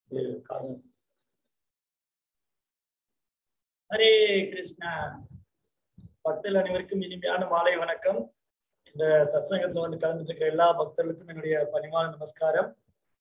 இது காரணம் ஹரே கிருஷ்ணா பக்தர்கள் அனைவருக்கும் இனிமையான மாலை வணக்கம் இந்த சத்சங்கத்துல வந்து கலந்துட்டு இருக்கிற எல்லா பக்தர்களுக்கும் என்னுடைய பணிவான நமஸ்காரம்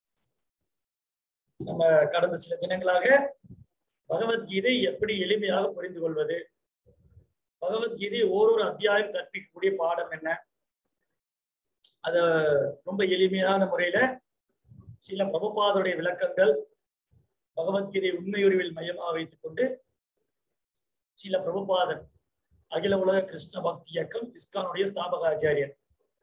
நம்ம கடந்த சில தினங்களாக பகவத்கீதை எப்படி எளிமையாக புரிந்து கொள்வது பகவத்கீதை ஓரொரு அத்தியாயம் கற்பிக்கக்கூடிய பாடம் என்ன அத ரொம்ப எளிமையான முறையில சில பிரபுபாதருடைய விளக்கங்கள் பகவத்கீதை உண்மையுறிவில் மையமாக வைத்துக் கொண்டு சில பிரபுபாதர் அகில உலக கிருஷ்ண பக்தி இயக்கம் இஸ்கானுடைய ஸ்தாபக ஆச்சாரியர்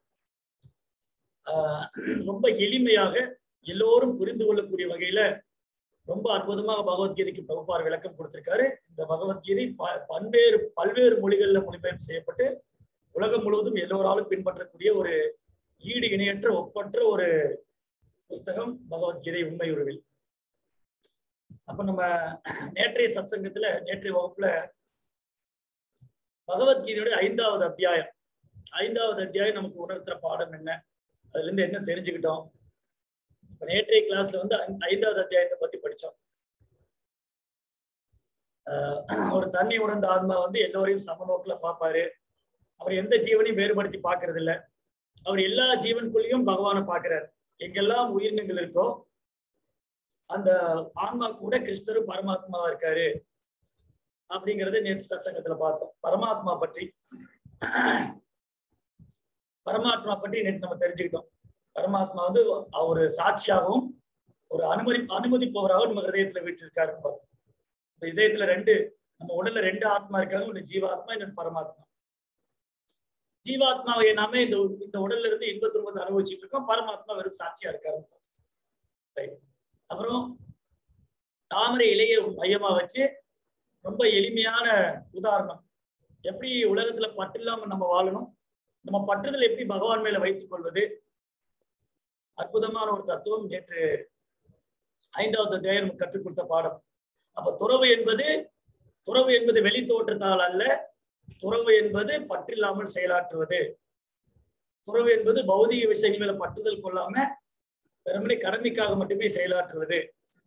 ஆஹ் ரொம்ப எளிமையாக எல்லோரும் புரிந்து கொள்ளக்கூடிய வகையில ரொம்ப அற்புதமாக பகவத்கீதைக்கு பிரபுபார் விளக்கம் கொடுத்திருக்காரு இந்த பகவத்கீதை ப- பல்வேறு பல்வேறு மொழிகளில் மொழிபெயர்ப்பு செய்யப்பட்டு உலகம் முழுவதும் எல்லோராலும் பின்பற்றக்கூடிய ஒரு ஈடு இணையற்ற ஒப்பற்ற ஒரு புஸ்தகம் பகவத்கீதை உண்மை உருவில் அப்ப நம்ம நேற்றைய சத்சங்கத்துல நேற்றைய வகுப்புல பகவத்கீதையுடைய ஐந்தாவது அத்தியாயம் ஐந்தாவது அத்தியாயம் நமக்கு உணர்த்துற பாடம் என்ன அதுல இருந்து என்ன தெரிஞ்சுக்கிட்டோம் இப்ப நேற்றைய கிளாஸ்ல வந்து ஐ- ஐந்தாவது அத்தியாயத்தை பத்தி படிச்சோம் ஆஹ் ஒரு தண்ணி உணர்ந்த ஆத்மா வந்து எல்லோரையும் சமநோக்குல பார்ப்பாரு அவர் எந்த ஜீவனையும் வேறுபடுத்தி பார்க்கறது இல்ல அவர் எல்லா ஜீவனுக்குள்ளேயும் பகவானை பார்க்கிறார் எங்கெல்லாம் உயிரினங்கள் இருக்கோ அந்த ஆன்மா கூட கிருஷ்ணரும் பரமாத்மாவா இருக்காரு அப்படிங்கறத நேற்று சத்சங்கத்துல பார்த்தோம் பரமாத்மா பற்றி பரமாத்மா பற்றி நேற்று நம்ம தெரிஞ்சுக்கிட்டோம் பரமாத்மா வந்து அவர் சாட்சியாகவும் ஒரு அனுமதி அனுமதிப்பவராகவும் நம்ம ஹிருதயத்துல வீட்டிருக்காருன்னு பார்த்தோம் இந்த இதயத்துல ரெண்டு நம்ம உடல்ல ரெண்டு ஆத்மா இருக்காங்க ஒண்ணு ஜீவாத்மா இன்னொன்று பரமாத்மா ஜீவாத்மாவை நாம இந்த இந்த உடல்ல இருந்து இன்ப துன்பத்தை அனுபவிச்சுட்டு இருக்கோம் பரமாத்மா வெறும் சாட்சியா இருக்காரு Right. அப்புறம் தாமரை இலையை மையமா வச்சு ரொம்ப எளிமையான உதாரணம் எப்படி உலகத்துல பற்று இல்லாம நம்ம வாழணும் நம்ம பற்றுதல் எப்படி பகவான் மேல வைத்துக் கொள்வது அற்புதமான ஒரு தத்துவம் நேற்று ஐந்தாவது அத்தியாயம் நமக்கு கற்றுக் கொடுத்த பாடம் அப்ப துறவு என்பது துறவு என்பது வெளி தோற்றத்தால் அல்ல துறவு என்பது பற்றில்லாமல் செயலாற்றுவது துறவு என்பது பௌதிக விஷயங்கள் மேல பற்றுதல் கொள்ளாம வெறுமனே கடமைக்காக மட்டுமே செயலாற்றுவது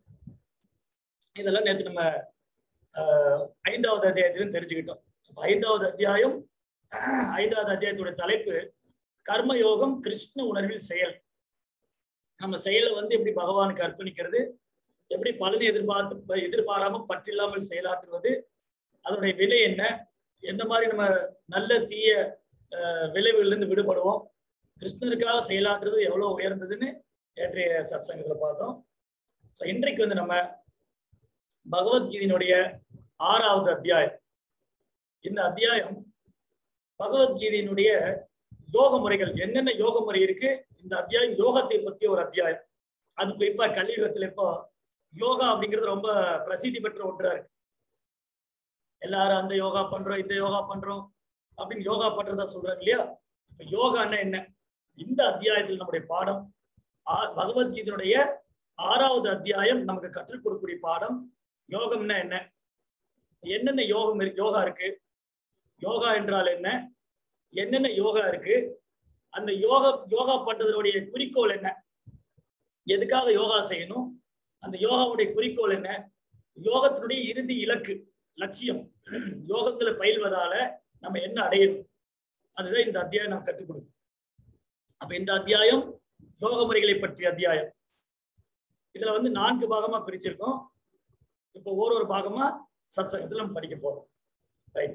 இதெல்லாம் நேற்று நம்ம ஆஹ், ஐந்தாவது அத்தியாயத்திலும் தெரிஞ்சுக்கிட்டோம் அப்ப ஐந்தாவது அத்தியாயம் ஐந்தாவது அத்தியாயத்துடைய தலைப்பு கர்ம யோகம் கிருஷ்ண உணர்வில் செயல் நம்ம செயலை வந்து எப்படி பகவானுக்கு அர்ப்பணிக்கிறது எப்படி பலனை எதிர்பார்த்து எதிர்பாராம பற்றில்லாமல் செயலாற்றுவது அதனுடைய விலை என்ன எந்த மாதிரி நம்ம நல்ல தீய ஆஹ், விளைவுகள்ல இருந்து விடுபடுவோம் கிருஷ்ணருக்காக செயலாற்றுறது எவ்வளவு உயர்ந்ததுன்னு நேற்றைய சத்சங்கத்துல பார்த்தோம் ஸோ இன்றைக்கு வந்து நம்ம பகவத்கீதையினுடைய ஆறாவது அத்தியாயம் இந்த அத்தியாயம் பகவத்கீதையினுடைய யோக முறைகள் என்னென்ன யோக முறை இருக்கு இந்த அத்தியாயம் யோகத்தை பத்தி ஒரு அத்தியாயம் அது குறிப்பா கலியுகத்துல இப்போ யோகா அப்படிங்கிறது ரொம்ப பிரசித்தி பெற்ற ஒன்றா இருக்கு எல்லாரும் அந்த யோகா பண்றோம் இந்த யோகா பண்றோம் அப்படின்னு யோகா பண்றதா சொல்றாங்க இல்லையா இப்ப யோகான்னா என்ன இந்த அத்தியாயத்தில் நம்முடைய பாடம் ஆ- பகவத்கீதையினுடைய ஆறாவது அத்தியாயம் நமக்கு கற்றுக் கொடுக்கக்கூடிய பாடம் யோகம்னா என்ன என்னென்ன யோகம் இருக்கு யோகா இருக்கு யோகா என்றால் என்ன என்னென்ன யோகா இருக்கு அந்த யோகா யோகா பண்றதனுடைய குறிக்கோள் என்ன எதுக்காக யோகா செய்யணும் அந்த யோகாவுடைய குறிக்கோள் என்ன யோகத்தினுடைய இறுதி இலக்கு லட்சியம் யோகங்களை பயில்வதால நம்ம என்ன அடையணும் அதுதான் இந்த அத்தியாயம் நாம் கற்றுக் கொடுக்கும் அப்ப இந்த அத்தியாயம் யோக முறைகளை பற்றிய அத்தியாயம் இதுல வந்து நான்கு பாகமா பிரிச்சிருக்கோம் இப்போ ஒரு ஒரு பாகமா சத்சங்கத்துல நம்ம படிக்க போறோம் ரைட்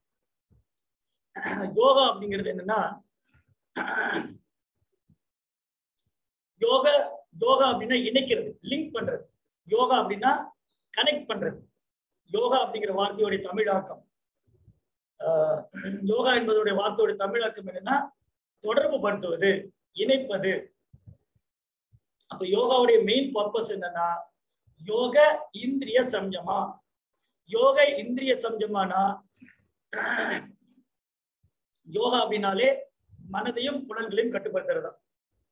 யோகா அப்படிங்கிறது என்னன்னா யோக யோகா அப்படின்னா இணைக்கிறது லிங்க் பண்றது யோகா அப்படின்னா கனெக்ட் பண்றது யோகா அப்படிங்கிற வார்த்தையோடைய தமிழாக்கம் ஆஹ் யோகா என்பதோடைய வார்த்தையோட தமிழாக்கம் என்னன்னா தொடர்பு படுத்துவது இணைப்பது அப்ப யோகாவுடைய மெயின் பர்பஸ் என்னன்னா யோக இந்திரிய சம்யமா யோக இந்திரிய சம்யமானா யோகா அப்படின்னாலே மனதையும் புலன்களையும் கட்டுப்படுத்துறது தான்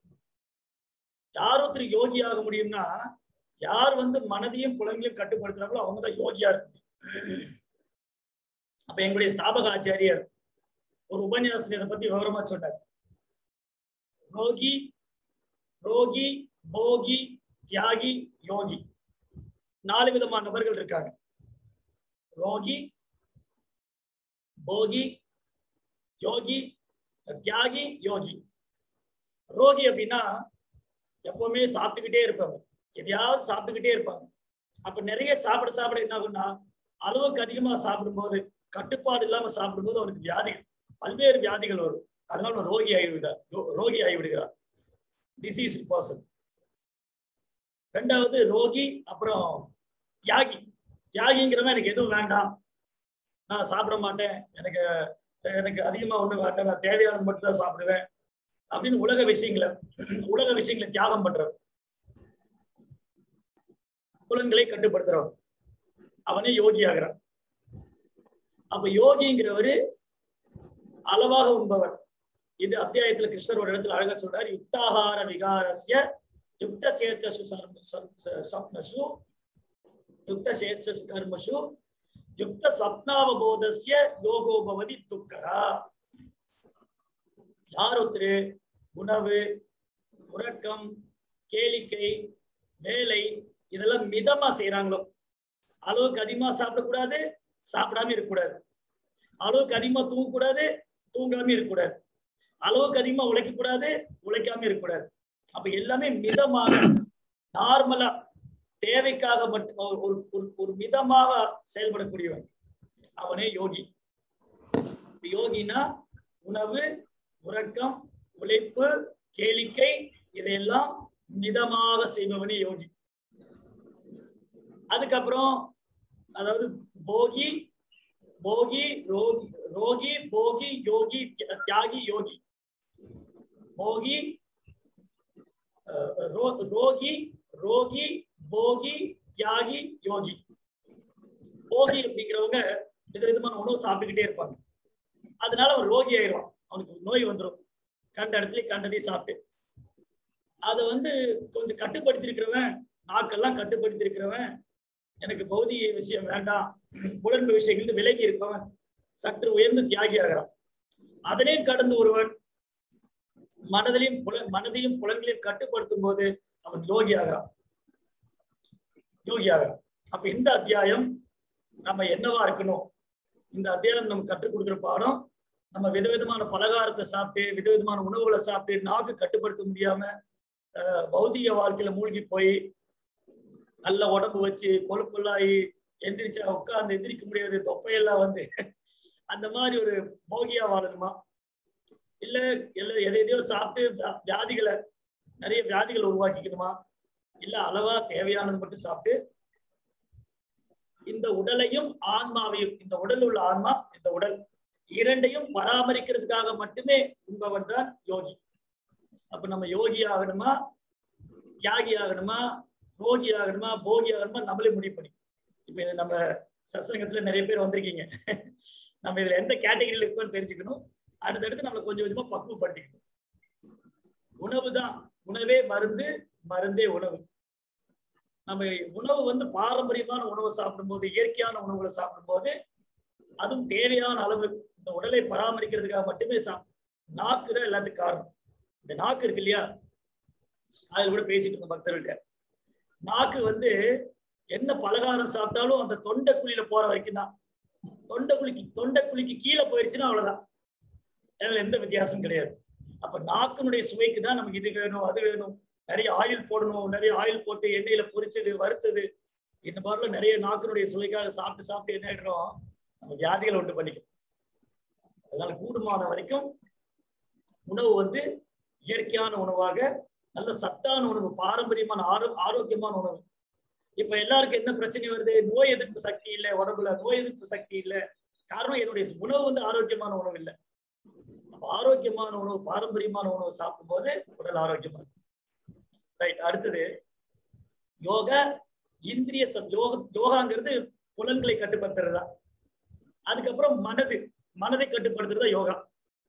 யார் ஒருத்தர் யோகி ஆக முடியும்னா யார் வந்து மனதையும் புலன்களையும் கட்டுப்படுத்துறாங்களோ அவங்க தான் யோகியா இருக்க முடியும் அப்ப எங்களுடைய ஸ்தாபக ஆச்சாரியர் ஒரு உபன்யாசத்தில் இதை பத்தி விவரமா சொன்னார் ரோகி ரோகி போகி தியாகி யோகி நாலு விதமான நபர்கள் இருக்காங்க ரோகி போகி யோகி தியாகி யோகி ரோகி அப்படின்னா எப்பவுமே சாப்பிட்டுக்கிட்டே இருப்பாங்க எதையாவது சாப்பிட்டுக்கிட்டே இருப்பாங்க அப்ப நிறைய சாப்பிட சாப்பிட என்ன ஆகும்னா அளவுக்கு அதிகமா சாப்பிடும்போது கட்டுப்பாடு இல்லாம சாப்பிடும்போது அவனுக்கு வியாதிகள் பல்வேறு வியாதிகள் வரும் அதனால அவன் ரோகி ஆகிவிடுகிறார் ரோ- ரோகி ஆகிவிடுகிறார் டிசீஸ் பர்சன் ரெண்டாவது ரோகி அப்புறம் தியாகி தியாகிங்கிறவன் எனக்கு எதுவும் வேண்டாம் நான் சாப்பிட மாட்டேன் எனக்கு எனக்கு அதிகமா ஒண்ணும் வேண்டாம் நான் தேவையானது மட்டும் தான் சாப்பிடுவேன் அப்படின்னு உலக விஷயங்களை உலக விஷயங்களை தியாகம் பண்றவன் புலன்களை கட்டுப்படுத்துறவன் அவனே யோகி ஆகிறான் அப்ப யோகிங்கிறவரு அளவாக உண்பவர் இது அத்தியாயத்துல கிருஷ்ணர் ஒரு இடத்துல அழகா சொல்றார் யுக்தாகார விகாரஸ்ய யுக்த சேத்தசு சர்ம- ச- ச- சப்னசு யுக்த சேத்தசு கர்மசு யுக்த ஸ்வப்னாவபோதஸ்ய யோகோ பவதி துக்கரா யார் ஒருத்தரு உணவு உறக்கம் கேளிக்கை வேலை இதெல்லாம் மிதமா செய்யறாங்களோ அளவுக்கு அதிகமா சாப்பிடக்கூடாது சாப்பிடாம இருக்கக்கூடாது அளவுக்கு அதிகமா தூங்கக்கூடாது தூங்காம இருக்கக்கூடாது அளவுக்கு அதிகமா உழைக்க கூடாது உழைக்காம இருக்கக்கூடாது அப்ப எல்லாமே மிதமாக நார்மலா தேவைக்காக மட்டும் ஒரு ஒரு ஒரு மிதமாக செயல்படக்கூடியவன் அவனே யோகி இப்ப யோகினா உணவு உறக்கம் உழைப்பு கேளிக்கை இதையெல்லாம் மிதமாக செய்பவனே யோகி அதுக்கப்புறம் அதாவது போகி போகி ரோகி ரோகி போகி யோகி தியா- தியாகி யோகி போகி அஹ், ரோ- ரோகி ரோகி போகி தியாகி யோகி போகி அப்படிங்கிறவங்க விதவிதமான உணவு சாப்பிட்டுக்கிட்டே இருப்பாங்க அதனால அவன் ரோகி ஆயிடுவான் அவனுக்கு நோய் வந்துடும் கண்ட இடத்துல கண்டதையும் சாப்பிட்டு அதை வந்து கொஞ்சம் கட்டுப்படுத்தி இருக்கிறவன் நாக்கெல்லாம் கட்டுப்படுத்தி இருக்கிறவன் எனக்கு பௌதிக விஷயம் வேண்டாம் உடன்பு விஷயங்கள் விலகி இருப்பவன் சற்று உயர்ந்து தியாகி ஆகிறான் அதனையும் கடந்து ஒருவன் மனதிலையும் புல மனதையும் புலன்களையும் கட்டுப்படுத்தும் போது அவன் யோகி ஆகிறான் யோகி ஆகிறான் அப்ப இந்த அத்தியாயம் நம்ம என்னவா இருக்கணும் இந்த அத்தியாயம் நம்ம கற்றுக் கொடுக்குற பாடம் நம்ம விதவிதமான பலகாரத்தை சாப்பிட்டு விதவிதமான உணவுகளை சாப்பிட்டு நாக்கு கட்டுப்படுத்த முடியாம அஹ், பௌதிக வாழ்க்கையில மூழ்கி போய் நல்ல உடம்பு வச்சு கொழுப்புள்ளாகி எந்திரிச்சா உட்கார்ந்து எந்திரிக்க முடியாது தொப்பையெல்லாம் வந்து அந்த மாதிரி ஒரு போகியா வாழணுமா இல்ல இல்ல எதை எதையோ சாப்பிட்டு வியா- வியாதிகளை நிறைய வியாதிகளை உருவாக்கிக்கணுமா இல்ல அளவா தேவையானது மட்டும் சாப்பிட்டு இந்த உடலையும் ஆன்மாவையும் இந்த உடல் உள்ள ஆன்மா இந்த உடல் இரண்டையும் பராமரிக்கிறதுக்காக மட்டுமே உண்பவன் தான் யோகி அப்ப நம்ம யோகி ஆகணுமா தியாகி ஆகணுமா யோகி ஆகணுமா போகி ஆகணுமா நம்மளே முடிவு பண்ணி இப்ப இது நம்ம சத்சங்கத்துல நிறைய பேர் வந்திருக்கீங்க நம்ம இதுல எந்த கேட்டகரியில இருக்கோம்னு தெரிஞ்சுக்கணும் அடுத்தடுத்து நம்ம கொஞ்சம் கொஞ்சமா பக்குவப்படுத்திக்கணும் உணவு தான் உணவே மருந்து மருந்தே உணவு நம்ம உணவு வந்து பாரம்பரியமான உணவை சாப்பிடும்போது இயற்கையான உணவுகளை சாப்பிடும்போது அதுவும் தேவையான அளவு இந்த உடலை பராமரிக்கிறதுக்காக மட்டுமே சாப்பிடும் நாக்கு தான் எல்லாத்துக்கும் காரணம் இந்த நாக்கு இருக்கு இல்லையா அதில் கூட பேசிட்டு இருந்தோம் பக்தர்கள்ட்ட நாக்கு வந்து என்ன பலகாரம் சாப்பிட்டாலும் அந்த தொண்டை குழியில போற வரைக்கும் தான் தொண்டை குழிக்கு தொண்டை குழிக்கு கீழே போயிடுச்சுன்னா அவ்வளவுதான் அதுல எந்த வித்தியாசமும் கிடையாது அப்ப நாக்கினுடைய சுவைக்கு தான் நமக்கு இது வேணும் அது வேணும் நிறைய ஆயில் போடணும் நிறைய ஆயில் போட்டு எண்ணெயில பொரிச்சது வறுத்தது இந்த மாதிரிலாம் நிறைய நாக்கினுடைய சுவைக்காக சாப்பிட்டு சாப்பிட்டு என்ன ஆயிடுறோம் நம்ம வியாதிகளை உண்டு பண்ணிக்கும் அதனால கூடுமான வரைக்கும் உணவு வந்து இயற்கையான உணவாக நல்ல சத்தான உணவு பாரம்பரியமான ஆரோ ஆரோக்கியமான உணவு இப்ப எல்லாருக்கும் என்ன பிரச்சனை வருது நோய் எதிர்ப்பு சக்தி இல்லை உடம்புல நோய் எதிர்ப்பு சக்தி இல்லை காரணம் என்னுடைய உணவு வந்து ஆரோக்கியமான உணவு இல்லை அப்ப ஆரோக்கியமான உணவு பாரம்பரியமான உணவு சாப்பிடும்போது உடல் ஆரோக்கியமா இருக்கும் ரைட் அடுத்தது யோக இந்திரிய சம் யோக யோகாங்கிறது புலன்களை கட்டுப்படுத்துறது தான் அதுக்கப்புறம் மனது மனதை கட்டுப்படுத்துறது தான் யோகா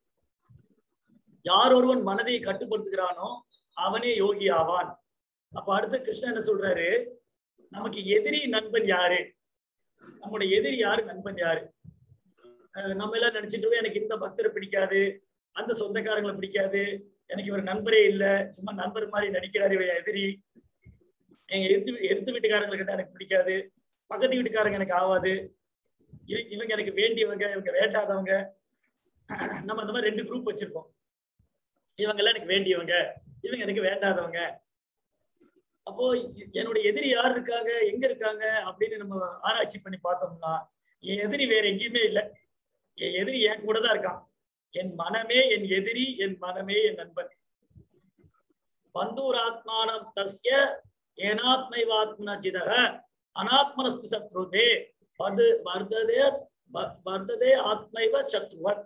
யார் ஒருவன் மனதை கட்டுப்படுத்துகிறானோ அவனே யோகி ஆவான் அப்ப அடுத்து கிருஷ்ணன் என்ன சொல்றாரு நமக்கு எதிரி நண்பன் யாரு நம்முடைய எதிரி யாரு நண்பன் யாரு அஹ் நம்ம எல்லாம் நினைச்சிட்டு எனக்கு இந்த பக்தரை பிடிக்காது அந்த சொந்தக்காரங்களை பிடிக்காது எனக்கு இவர் நண்பரே இல்லை சும்மா நண்பர் மாதிரி நடிக்கிறாரு இவர் எதிரி எங்க எதிர்த்து எதிர்த்து வீட்டுக்காரங்களை கிட்ட எனக்கு பிடிக்காது பக்கத்து வீட்டுக்காரங்க எனக்கு ஆகாது இவ- இவங்க எனக்கு வேண்டியவங்க இவங்க வேண்டாதவங்க நம்ம இந்த மாதிரி ரெண்டு குரூப் வச்சிருக்கோம் இவங்க எல்லாம் எனக்கு வேண்டியவங்க இவங்க எனக்கு வேண்டாதவங்க அப்போ எ- என்னுடைய எதிரி யார் இருக்காங்க எங்க இருக்காங்க அப்படின்னு நம்ம ஆராய்ச்சி பண்ணி பார்த்தோம்னா என் எதிரி வேற எங்கேயுமே இல்லை என் எதிரி என் கூட தான் இருக்கான் என் மனமே என் எதிரி என் மனமே என் நண்பன் பந்தூராத்மானம் தஸ்ய ஏனாத்மைவாத்மன ஜிதக அனாத்மனஸ்து சத்ருதே வது வர்ததே வ- வர்ததே ஆத்மைவ சத்ருவத்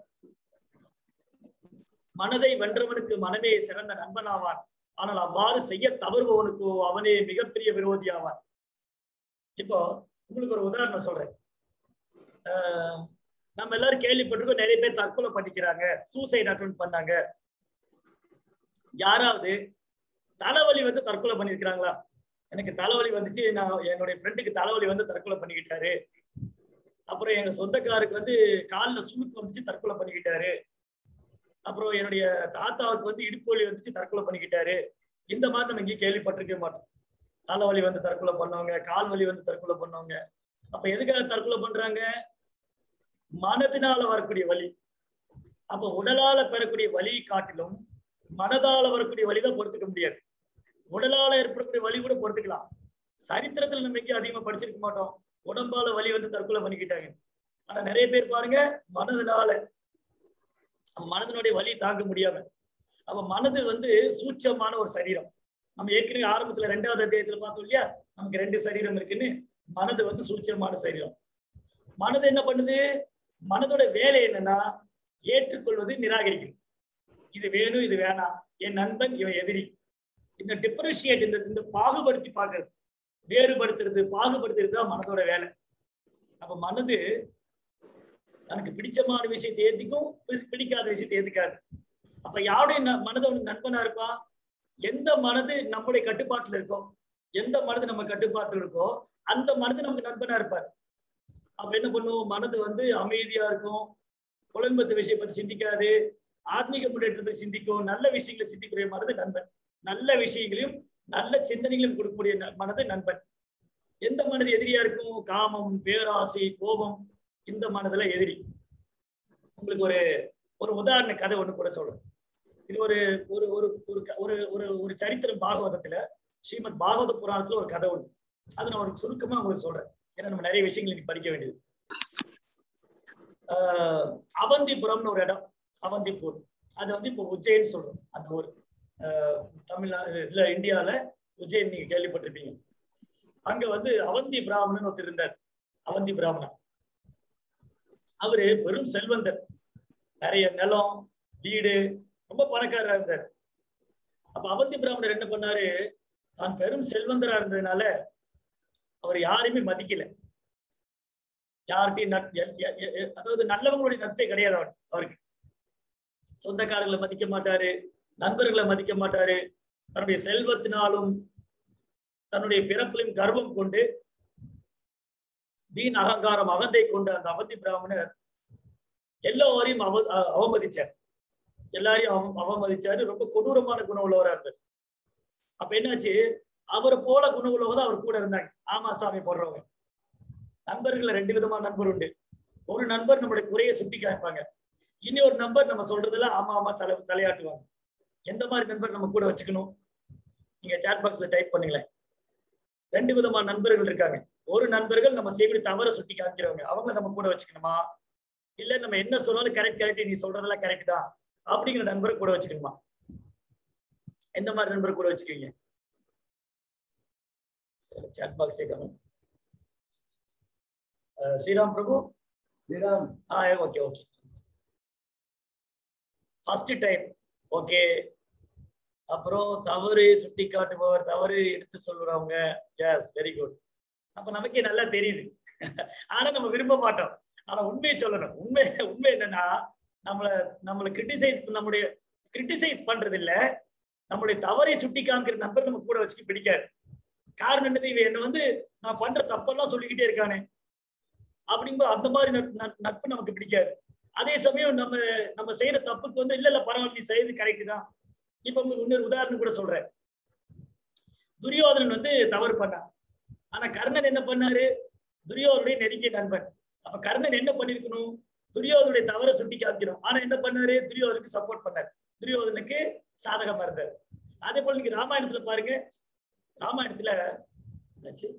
மனதை வென்றவனுக்கு மனமே சிறந்த நண்பனாவான் ஆனால் அவ்வாறு செய்ய தவறுபவனுக்கோ அவனே மிகப்பெரிய விரோதி ஆவான் இப்போ உங்களுக்கு ஒரு உதாரணம் சொல்றேன் ஆஹ் நம்ம எல்லாரும் கேள்விப்பட்டிருக்கோம் நிறைய பேர் தற்கொலை பண்ணிக்கிறாங்க சூசைட் அட்டன் பண்ணாங்க யாராவது தலைவலி வந்து தற்கொலை பண்ணிருக்கிறாங்களா எனக்கு தலைவலி வந்துச்சு நான் என்னுடைய ஃப்ரெண்டுக்கு தலைவலி வந்து தற்கொலை பண்ணிக்கிட்டாரு அப்புறம் எங்க சொந்தக்காருக்கு வந்து காலில் சுளுக்கு வந்துச்சு தற்கொலை பண்ணிக்கிட்டாரு அப்புறம் என்னுடைய தாத்தாவுக்கு வந்து இடுப்பு வலி வந்துச்சு தற்கொலை பண்ணிக்கிட்டாரு இந்த மாதிரி நம்ம எங்கேயும் கேள்விப்பட்டிருக்க மாட்டோம் தலைவலி வந்து தற்கொலை பண்ணவங்க கால் வலி வந்து தற்கொலை பண்ணவங்க அப்ப எதுக்காக தற்கொலை பண்றாங்க மனதினால வரக்கூடிய வலி அப்ப உடலால பெறக்கூடிய வலியை காட்டிலும் மனதால வரக்கூடிய வலி தான் பொறுத்துக்க முடியாது உடலால ஏற்படக்கூடிய வலி கூட பொறுத்துக்கலாம் சரித்திரத்துல நம்ம எங்கேயும் அதிகமா படிச்சிருக்க மாட்டோம் உடம்பால வலி வந்து தற்கொலை பண்ணிக்கிட்டாங்க ஆனா நிறைய பேர் பாருங்க மனதினால மனதினுடைய வலி தாங்க முடியாம அப்ப மனது வந்து சூட்சமான ஒரு சரீரம் நம்ம ஏற்கனவே ஆரம்பத்துல ரெண்டாவது அத்தியாயத்துல பார்த்தோம் இல்லையா நமக்கு ரெண்டு சரீரம் இருக்குன்னு மனது வந்து சூட்சமான சரீரம் மனது என்ன பண்ணுது மனதோட வேலை என்னன்னா ஏற்றுக்கொள்வது நிராகரிக்கிறது இது வேணும் இது வேணாம் என் நண்பன் இவன் எதிரி இந்த டிஃபரன்ஷியேட் இந்த இந்த பாகுபடுத்தி பார்க்கறது வேறுபடுத்துறது பாகுபடுத்துறது தான் மனதோட வேலை அப்ப மனது தனக்கு பிடிச்சமான விஷயத்தை ஏத்திக்கும் பி- பிடிக்காத விஷயத்தை ஏத்துக்காது அப்ப யாருடைய ந- மனது அவனுக்கு நண்பனா இருப்பா எந்த மனது நம்முடைய கட்டுப்பாட்டுல இருக்கோ எந்த மனது நம்ம கட்டுப்பாட்டுல இருக்கோ அந்த மனது நமக்கு நண்பனா இருப்பார் அப்ப என்ன பண்ணுவோம் மனது வந்து அமைதியா இருக்கும் குழம்பத்து விஷயம் பத்தி சிந்திக்காது ஆத்மீக முன்னேற்றத்தை சிந்திக்கும் நல்ல விஷயங்களை சிந்திக்கக்கூடிய மனது நண்பன் நல்ல விஷயங்களையும் நல்ல சிந்தனைகளையும் கொடுக்கக்கூடிய ந- மனது நண்பன் எந்த மனது எதிரியா இருக்கும் காமம் பேராசை கோபம் இந்த மனதுல எதிரி உங்களுக்கு ஒரு ஒரு உதாரண கதை ஒண்ணு கூட சொல்றேன் இது ஒரு ஒரு ஒரு ஒரு க- ஒரு ஒரு ஒரு சரித்திரம் பாகவதத்துல ஸ்ரீமத் பாகவத புராணத்துல ஒரு கதை ஒண்ணு அதை நான் ஒரு சுருக்கமா உங்களுக்கு சொல்றேன் ஏன்னா நம்ம நிறைய விஷயங்கள் இன்னைக்கு படிக்க வேண்டியது ஆஹ் அவந்திபுரம்னு ஒரு இடம் அவந்திபூர் அது வந்து இப்போ உஜ்ஜைன்னு சொல்றோம் அந்த ஊர் ஆஹ் தமிழ்நாடு இதுல இந்தியால உஜ்ஜைன் நீங்க கேள்விப்பட்டிருப்பீங்க அங்க வந்து அவந்தி பிராமணன் ஒருத்தர் இருந்தார் அவந்தி பிராமணன் அவரு பெரும் செல்வந்தர் நிறைய நிலம் வீடு ரொம்ப பணக்காரரா இருந்தார் அப்ப அவந்தி பிராமணர் என்ன பண்ணாரு தான் பெரும் செல்வந்தரா இருந்ததுனால அவர் யாரையுமே மதிக்கல யார்கிட்டயும் நட்- எ- எ- எ- எ- அதாவது நல்லவங்களுடைய நட்பே கிடையாது அவர் அவருக்கு சொந்தக்காரர்களை மதிக்க மாட்டாரு நண்பர்களை மதிக்க மாட்டாரு தன்னுடைய செல்வத்தினாலும் தன்னுடைய பிறப்பிலும் கர்வம் கொண்டு வீண் அகங்காரம் அகந்தை கொண்ட அந்த அவந்தி பிராமணர் எல்லோரையும் அவ அ- அவமதிச்சார் எல்லாரையும் அவ- அவமதிச்சாரு ரொம்ப கொடூரமான குணம் உள்ளவரா இருந்தார் அப்ப என்னாச்சு அவரை போல குணம் உள்ளவங்க தான் அவர் கூட இருந்தாங்க ஆமா சாமி போடுறவங்க நண்பர்கள்ல ரெண்டு விதமான நண்பர் உண்டு ஒரு நண்பர் நம்மளுடைய குறையை சுட்டி காமிப்பாங்க இனி ஒரு நண்பர் நம்ம சொல்றதுல ஆமா ஆமா தலை தலையாட்டுவாங்க எந்த மாதிரி நண்பர் நம்ம கூட வச்சுக்கணும் நீங்க சாட் பாக்ஸ்ல டைப் பண்ணுங்களேன் ரெண்டு விதமான நண்பர்கள் இருக்காங்க ஒரு நண்பர்கள் நம்ம செய்யக்கூடிய தவற சுட்டி காமிக்கிறவங்க அவங்க நம்ம கூட வச்சுக்கணுமா இல்ல நம்ம என்ன சொன்னாலும் கரெக்ட் கரெக்ட் நீ சொல்றதெல்லாம் கரெக்ட் தான் அப்படிங்கிற நண்பரை கூட வச்சுக்கணுமா எந்த மாதிரி நண்பர் கூட வச்சுக்குவீங்க சாட் பாக்ஸ் கேட்காம ஸ்ரீராம் பிரபு ஸ்ரீராம் ஆ okay okay first time okay அப்புறம் தவறு சுட்டி காட்டுபவர் தவறு எடுத்து சொல்றவங்க எஸ் வெரி குட் அப்ப நமக்கே நல்லா தெரியுது ஆனா நம்ம விரும்ப மாட்டோம் ஆனா உண்மையை சொல்லணும் உண்மை உண்மை என்னன்னா நம்மள நம்மளை கிரிட்டிசைஸ் நம்முடைய கிரிட்டிசைஸ் பண்றது இல்ல நம்மளுடைய தவறை சுட்டி காமிக்கிற நம்பர் நம்ம கூட வச்சுக்க பிடிக்காது காரணம் என்னது இவன் என்ன வந்து நான் பண்ற தப்பெல்லாம் சொல்லிக்கிட்டே இருக்கானே அப்படிங்கும்போது அந்த மாதிரி நட்பு- நட்பு- நட்பு நமக்கு பிடிக்காது அதே சமயம் நம்ம நம்ம செய்யற தப்புக்கு வந்து இல்ல இல்ல பரவாயில்ல நீ செய்யறது கரெக்ட் தான் இப்ப உங்களுக்கு இன்னொரு உதாரணம் கூட சொல்றேன் துரியோதனன் வந்து தவறு பண்ணான் ஆனா கர்ணன் என்ன பண்ணாரு துரியோதனுடைய நெருங்கிய நண்பன் அப்ப கர்ணன் என்ன பண்ணிருக்கணும் துரியோதனுடைய தவறை சுட்டி காமிக்கணும் ஆனா என்ன பண்ணாரு துரியோதனுக்கு சப்போர்ட் பண்ணாரு துரியோதனுக்கு சாதகமா இருந்தார் அதே போல நீங்க ராமாயணத்துல பாருங்க ராமாயணத்துல என்னாச்சு?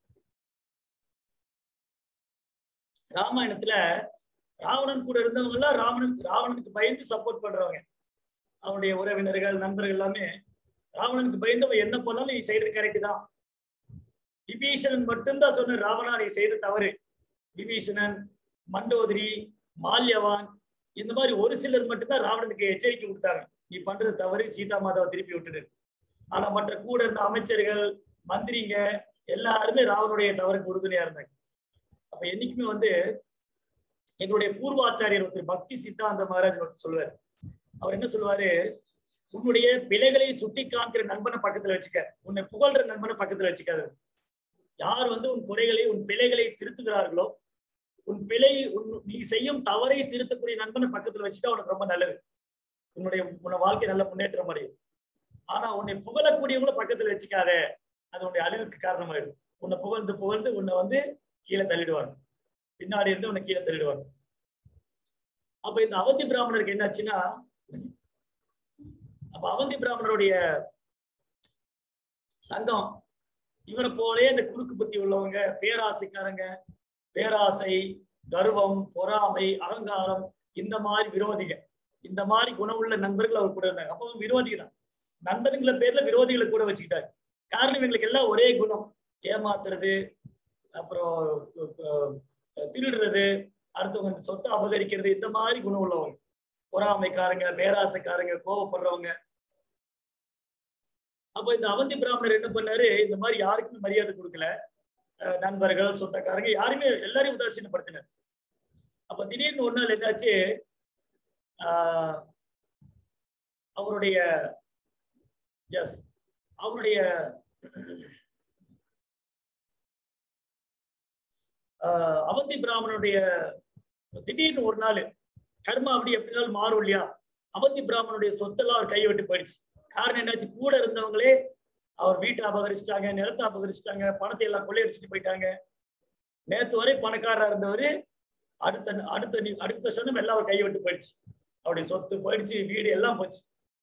ராமாயணத்துல ராவணன் கூட இருந்தவங்க எல்லாம் ராவணன் ராவணனுக்கு பயந்து சப்போர்ட் பண்றவங்க அவனுடைய உறவினர்கள் நண்பர்கள் எல்லாமே ராவணனுக்கு பயந்து அவன் என்ன பண்ணாலும் நீ செய்யறது கரெக்ட் தான் விபீஷணன் மட்டும்தான் சொன்ன ராவணா நீ செய்த தவறு விபீஷணன் மண்டோதரி மால்யவான் இந்த மாதிரி ஒரு சிலர் மட்டும்தான் ராவணனுக்கு எச்சரிக்கை கொடுத்தாங்க நீ பண்றது தவறு சீதா மாதாவை திருப்பி விட்டுடு ஆனா மற்ற கூட இருந்த அமைச்சர்கள் மந்திரிங்க எல்லாருமே ராவனுடைய தவறுக்கு உறுதுணையா இருந்தாங்க அப்ப என்னைக்குமே வந்து எங்களுடைய பூர்வாச்சாரியர் ஒருத்தர் பக்தி சித்தாந்த மகாராஜ் ஒருத்தர் சொல்லுவார் அவர் என்ன சொல்லுவாரு உன்னுடைய பிழைகளை சுட்டி காமிக்கிற நண்பனை பக்கத்துல வச்சுக்க உன்னை புகழ்ற நண்பனை பக்கத்துல வச்சுக்காது யார் வந்து உன் குறைகளை உன் பிழைகளை திருத்துகிறார்களோ உன் பிழை உன் நீ செய்யும் தவறை திருத்தக்கூடிய நண்பனை பக்கத்துல வச்சுட்டா உனக்கு ரொம்ப நல்லது உன்னுடைய உன்னை வாழ்க்கை நல்ல முன்னேற்றம் அடையும் ஆனா உன்னை புகழக்கூடியவங்கள பக்கத்துல வச்சுக்காத அது உன்னுடைய அழிவுக்கு காரணமாயிடும் உன்னை புகழ்ந்து புகழ்ந்து உன்னை வந்து கீழே தள்ளிடுவாங்க பின்னாடி இருந்து உன்னை கீழே தள்ளிடுவாங்க அப்ப இந்த அவந்தி பிராமணருக்கு என்னாச்சுன்னா அப்ப அவந்தி பிராமணருடைய சங்கம் இவரை போலே இந்த குறுக்கு புத்தி உள்ளவங்க பேராசைக்காரங்க பேராசை கர்வம் பொறாமை அகங்காரம் இந்த மாதிரி விரோதிக இந்த மாதிரி குணமுள்ள நண்பர்கள் அவர் கூட இருந்தாங்க அப்போ விரோதிகள் தான் நண்பருங்கிற பேர்ல விரோதிகளை கூட வச்சுக்கிட்டாரு காரணம் இவங்களுக்கு எல்லாம் ஒரே குணம் ஏமாத்துறது அப்புறம் அஹ், திருடுறது அடுத்தவங்க சொத்தை அபகரிக்கிறது இந்த மாதிரி குணம் உள்ளவங்க பொறாமைக்காரங்க பேராசைக்காரங்க கோவப்படுறவங்க அப்ப இந்த அவந்தி பிராமணர் என்ன பண்ணாரு இந்த மாதிரி யாருக்குமே மரியாதை கொடுக்கல அஹ், நண்பர்கள் சொந்தக்காரங்க யாருமே எல்லாரையும் உதாசீனப்படுத்தினார் அப்ப திடீர்னு ஒரு நாள் என்னாச்சு ஆஹ், அவருடைய எஸ் அவருடைய ஆஹ், அவந்தி பிராமணனுடைய திடீர்னு ஒரு நாள் கர்மா அப்படி எப்படினாலும் மாறும் இல்லையா அவந்தி பிராமணனுடைய சொத்தெல்லாம் அவர் கையை விட்டு போயிடுச்சு காரணம் என்னாச்சு கூட இருந்தவங்களே அவர் வீட்டை அபகரிச்சிட்டாங்க நிலத்தை அபகரிச்சிட்டாங்க பணத்தை எல்லாம் கொள்ளையடிச்சிட்டு போயிட்டாங்க நேத்து வரை பணக்காரரா இருந்தவர் அடுத்த அடுத்த நி- அடுத்த சனம் எல்லாம் அவர் கையை விட்டு போயிடுச்சு அவருடைய சொத்து போயிடுச்சு வீடு எல்லாம் போச்சு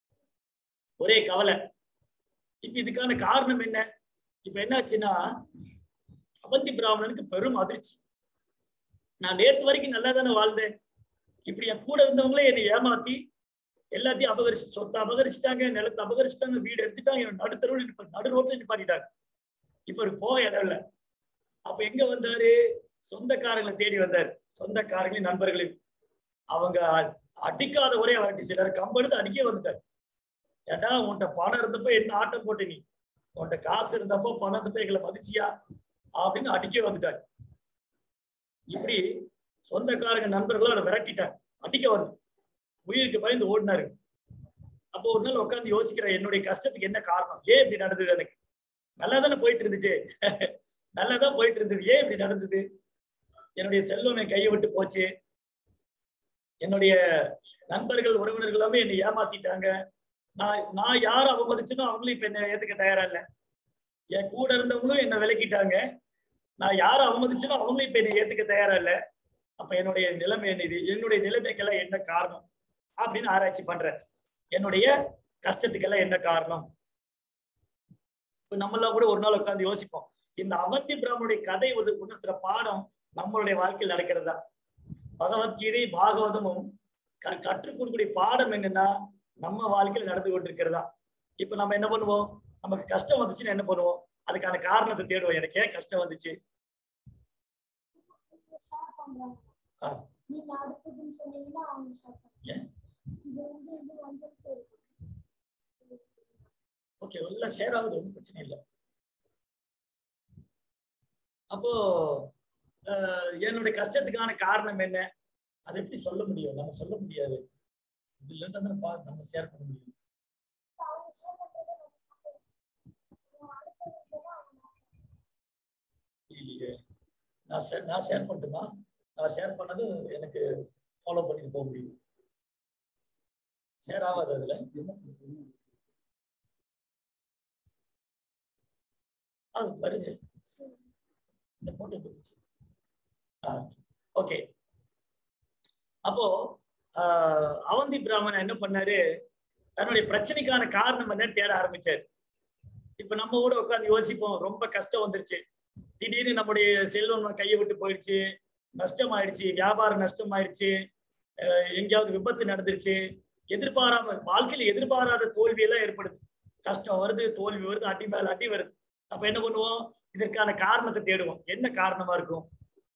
ஒரே கவலை இப்ப இதுக்கான காரணம் என்ன இப்ப என்னாச்சுன்னா அவந்தி பிராமணனுக்கு பெரும் அதிர்ச்சி நான் நேத்து வரைக்கும் நல்லா தானே வாழ்ந்தேன் இப்படி என் கூட இருந்தவங்களே என்னை ஏமாத்தி எல்லாத்தையும் அபகரிச்சு சொத்தை அபகரிச்சுட்டாங்க நிலத்தை அபகரிச்சுட்டாங்க வீடு எடுத்துட்டாங்க என்னை நடுத்தருவில் நிப்ப நடு ரோட்ல நிப்பாட்டிட்டாங்க இப்ப ஒரு போக இடம் இல்ல அப்ப எங்க வந்தாரு சொந்தக்காரங்களை தேடி வந்தாரு சொந்தக்காரங்களையும் நண்பர்களையும் அவங்க அ- அடிக்காத ஒரே வரட்டி சிலர் கம்பெடுத்து அடிக்க வந்துட்டாரு ஏண்டா உன்கிட்ட பணம் இருந்தப்ப என்ன ஆட்டம் போட்ட நீ உன்கிட்ட காசு இருந்தப்போ பணம் இருந்தப்ப எங்களை மதிச்சியா அப்படின்னு அடிக்க வந்துட்டாரு இப்படி சொந்தக்காரங்க நண்பர்களும் அவரை விரட்டிட்டாங்க அடிக்க வந்து உயிருக்கு பயந்து ஓடினாரு அப்போ ஒரு நாள் உட்காந்து யோசிக்கிறேன் என்னுடைய கஷ்டத்துக்கு என்ன காரணம் ஏன் இப்படி நடந்தது எனக்கு நல்லா தானே போயிட்டு இருந்துச்சு நல்லா தான் போயிட்டு இருந்தது ஏன் இப்படி நடந்தது என்னுடைய செல்வம் என் கையை விட்டு போச்சு என்னுடைய நண்பர்கள் உறவினர்கள் எல்லாமே என்னை ஏமாத்திட்டாங்க நான் நான் யார் அவமதிச்சனோ அவங்களும் இப்ப என்ன ஏத்துக்க தயாரா இல்ல என் கூட இருந்தவங்களும் என்ன விலக்கிட்டாங்க நான் யார் அவமதிச்சனோ அவங்களும் இப்ப என்னை ஏத்துக்க தயாரா இல்ல அப்ப என்னுடைய நிலைமை என்ன இது என்னுடைய நிலைமைக்கெல்லாம் என்ன காரணம் அப்படின்னு ஆராய்ச்சி பண்றேன் என்னுடைய கஷ்டத்துக்கெல்லாம் என்ன காரணம் இப்ப நம்மளாம் கூட ஒரு நாள் உட்கார்ந்து யோசிப்போம் இந்த அவந்தி பிராமனுடைய கதை ஒரு உணர்த்துற பாடம் நம்மளுடைய வாழ்க்கையில் நடக்கிறதா பகவத்கீதை பாகவதமும் க- கற்றுக் கொடுக்கக்கூடிய பாடம் என்னன்னா நம்ம வாழ்க்கையில் நடந்து கொண்டிருக்கிறதா இப்ப நம்ம என்ன பண்ணுவோம் நமக்கு கஷ்டம் வந்துச்சுன்னா என்ன பண்ணுவோம் அதுக்கான காரணத்தை தேடுவோம் எனக்கு ஏன் கஷ்டம் வந்துச்சு ஷேர் பண்றாங்க ஆ. நீங்க அடுத்ததுன்னு சொன்னீங்கன்னா அவங்க ஷேர் பண்ணுவாங்க ஏன்? இது வந்து இது வந்துட்டு இருக்கு ஓகே எல்லாம் ஷேர் ஆகுது ஒன்றும் பிரச்சனை இல்லை அப்போ அஹ், என்னுடைய கஷ்டத்துக்கான காரணம் என்ன அதை எப்படி சொல்ல முடியும் நம்ம சொல்ல முடியாது இதுல இருந்து தானே பா நம்ம ஷேர் பண்ண முடியும் அவங்க ஷேர் பண்றதை நம்ம பார்க்கணும். அவங்க அடுத்ததுன்னு சொன்னா அவங்க இல்லையே நான் ஷேர் நான் ஷேர் பண்ணட்டுமா நான் ஷேர் பண்ணது எனக்கு ஃபாலோ பண்ணிட்டு போக முடியும் ஷேர் ஆகாது அதுல அது வருது இந்த போட்டோ போச்சு ஓகே அப்போ ஆஹ், அவந்தி பிராமணன் என்ன பண்ணாரு தன்னுடைய பிரச்சனைக்கான காரணம் என்னன்னு தேட ஆரம்பிச்சாரு இப்ப நம்ம கூட உட்கார்ந்து யோசிப்போம் ரொம்ப கஷ்டம் வந்துருச்சு திடீர்னு நம்முடைய செல்வம் கையை விட்டு போயிடுச்சு நஷ்டம் ஆயிடுச்சு வியாபாரம் நஷ்டம் ஆயிடுச்சு அஹ் எங்கேயாவது விபத்து நடந்துருச்சு எதிர்பாராம வாழ்க்கையில எதிர்பாராத தோல்வி எல்லாம் ஏற்படுது கஷ்டம் வருது தோல்வி வருது அடி மேல அடி வருது அப்ப என்ன பண்ணுவோம் இதற்கான காரணத்தை தேடுவோம் என்ன காரணமா இருக்கும்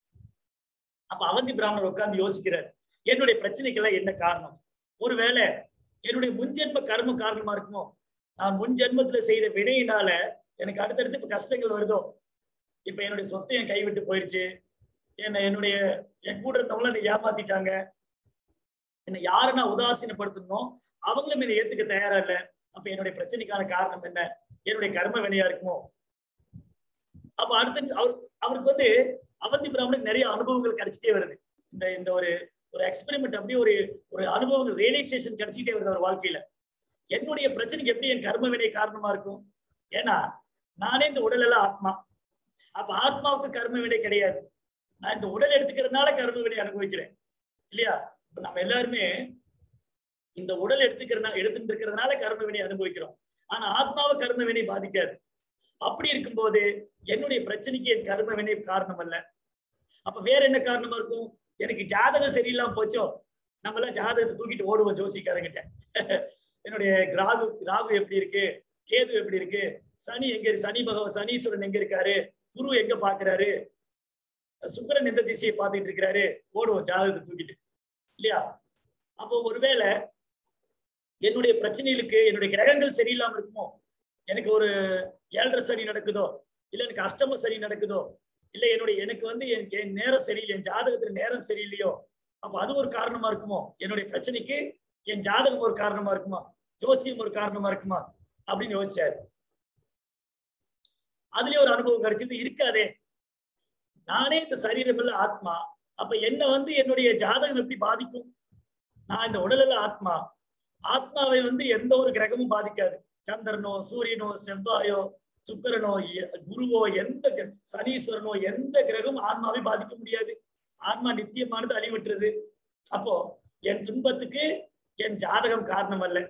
அப்ப அவந்தி பிராமணர் உட்கார்ந்து யோசிக்கிறார் என்னுடைய பிரச்சனைக்கெல்லாம் என்ன காரணம் ஒருவேளை என்னுடைய முன்ஜென்ம கர்ம காரணமா இருக்குமோ நான் முன் ஜென்மத்துல செய்த வினையினால எனக்கு அடுத்தடுத்து இப்ப கஷ்டங்கள் வருதோ இப்ப என்னுடைய சொத்தை என் கைவிட்டு போயிடுச்சு என்ன என்னுடைய என் கூட இருந்தவங்கள என்னை ஏமாத்திட்டாங்க என்னை யாரை நான் உதாசீனப்படுத்தணும் அவங்களும் என்னை ஏத்துக்க தயாரா இல்ல அப்ப என்னுடைய பிரச்சனைக்கான காரணம் என்ன என்னுடைய கர்ம வினையா இருக்குமோ அப்ப அடுத்து அவர் அவருக்கு வந்து அவந்தி பிராமணுக்கு நிறைய அனுபவங்கள் கிடைச்சிட்டே வருது இந்த இந்த ஒரு ஒரு எக்ஸ்பெரிமெண்ட் அப்படியே ஒரு ஒரு அனுபவங்கள் ரியலைசேஷன் கிடைச்சிட்டே வருது அவர் வாழ்க்கையில என்னுடைய பிரச்சனைக்கு எப்படி என் கர்ம வினை காரணமா இருக்கும் ஏன்னா நானே இந்த உடல் எல்லாம் ஆத்மா அப்ப ஆத்மாவுக்கு கர்ம வினை கிடையாது நான் இந்த உடல் எடுத்துக்கிறதுனால கர்ம வினை அனுபவிக்கிறேன் இல்லையா இப்ப நம்ம எல்லாருமே இந்த உடல் எடுத்துக்கிறதுனா எடுத்துட்டு இருக்கிறதுனால கர்ம வினை அனுபவிக்கிறோம் ஆனா ஆத்மாவை கர்ம வினை பாதிக்காது அப்படி இருக்கும்போது என்னுடைய பிரச்சனைக்கு என் கர்ம வினை காரணம் அல்ல அப்ப வேற என்ன காரணமா இருக்கும் எனக்கு ஜாதகம் சரியில்லாம போச்சோ நம்ம எல்லாம் ஜாதகத்தை தூக்கிட்டு ஓடுவோம் ஜோசிக்காரங்கிட்ட என்னுடைய ராகு ராகு எப்படி இருக்கு கேது எப்படி இருக்கு சனி எங்க இருக்கு சனி பகவான் சனீஸ்வரன் எங்க இருக்காரு குரு எங்க பாக்குறாரு சுக்கரன் எந்த திசையை பார்த்துட்டு இருக்கிறாரு ஓடுவோம் ஜாதகத்தை தூக்கிட்டு இல்லையா அப்போ ஒருவேளை என்னுடைய பிரச்சனைகளுக்கு என்னுடைய கிரகங்கள் சரியில்லாம இருக்குமோ எனக்கு ஒரு ஏழரை சனி நடக்குதோ இல்ல எனக்கு அஷ்டம சனி நடக்குதோ இல்ல என்னுடைய எனக்கு வந்து என் என் நேரம் சரியில்லை என் ஜாதகத்துல நேரம் சரியில்லையோ அப்ப அது ஒரு காரணமா இருக்குமோ என்னுடைய பிரச்சனைக்கு என் ஜாதகம் ஒரு காரணமா இருக்குமா ஜோசியம் ஒரு காரணமா இருக்குமா அப்படின்னு யோசிச்சாரு அதுலயே ஒரு அனுபவம் கிடைச்சது இருக்காதே நானே இந்த சரீரம் இல்ல ஆத்மா அப்ப என்ன வந்து என்னுடைய ஜாதகம் எப்படி பாதிக்கும் நான் இந்த உடல்ல ஆத்மா ஆத்மாவை வந்து எந்த ஒரு கிரகமும் பாதிக்காது சந்திரனோ சூரியனோ செவ்வாயோ சுக்கரனோ எ- குருவோ எந்த கிர- சனீஸ்வரனோ எந்த கிரகமும் ஆத்மாவை பாதிக்க முடியாது ஆத்மா நித்தியமானது அழிவற்றது அப்போ என் துன்பத்துக்கு என் ஜாதகம் காரணம் அல்ல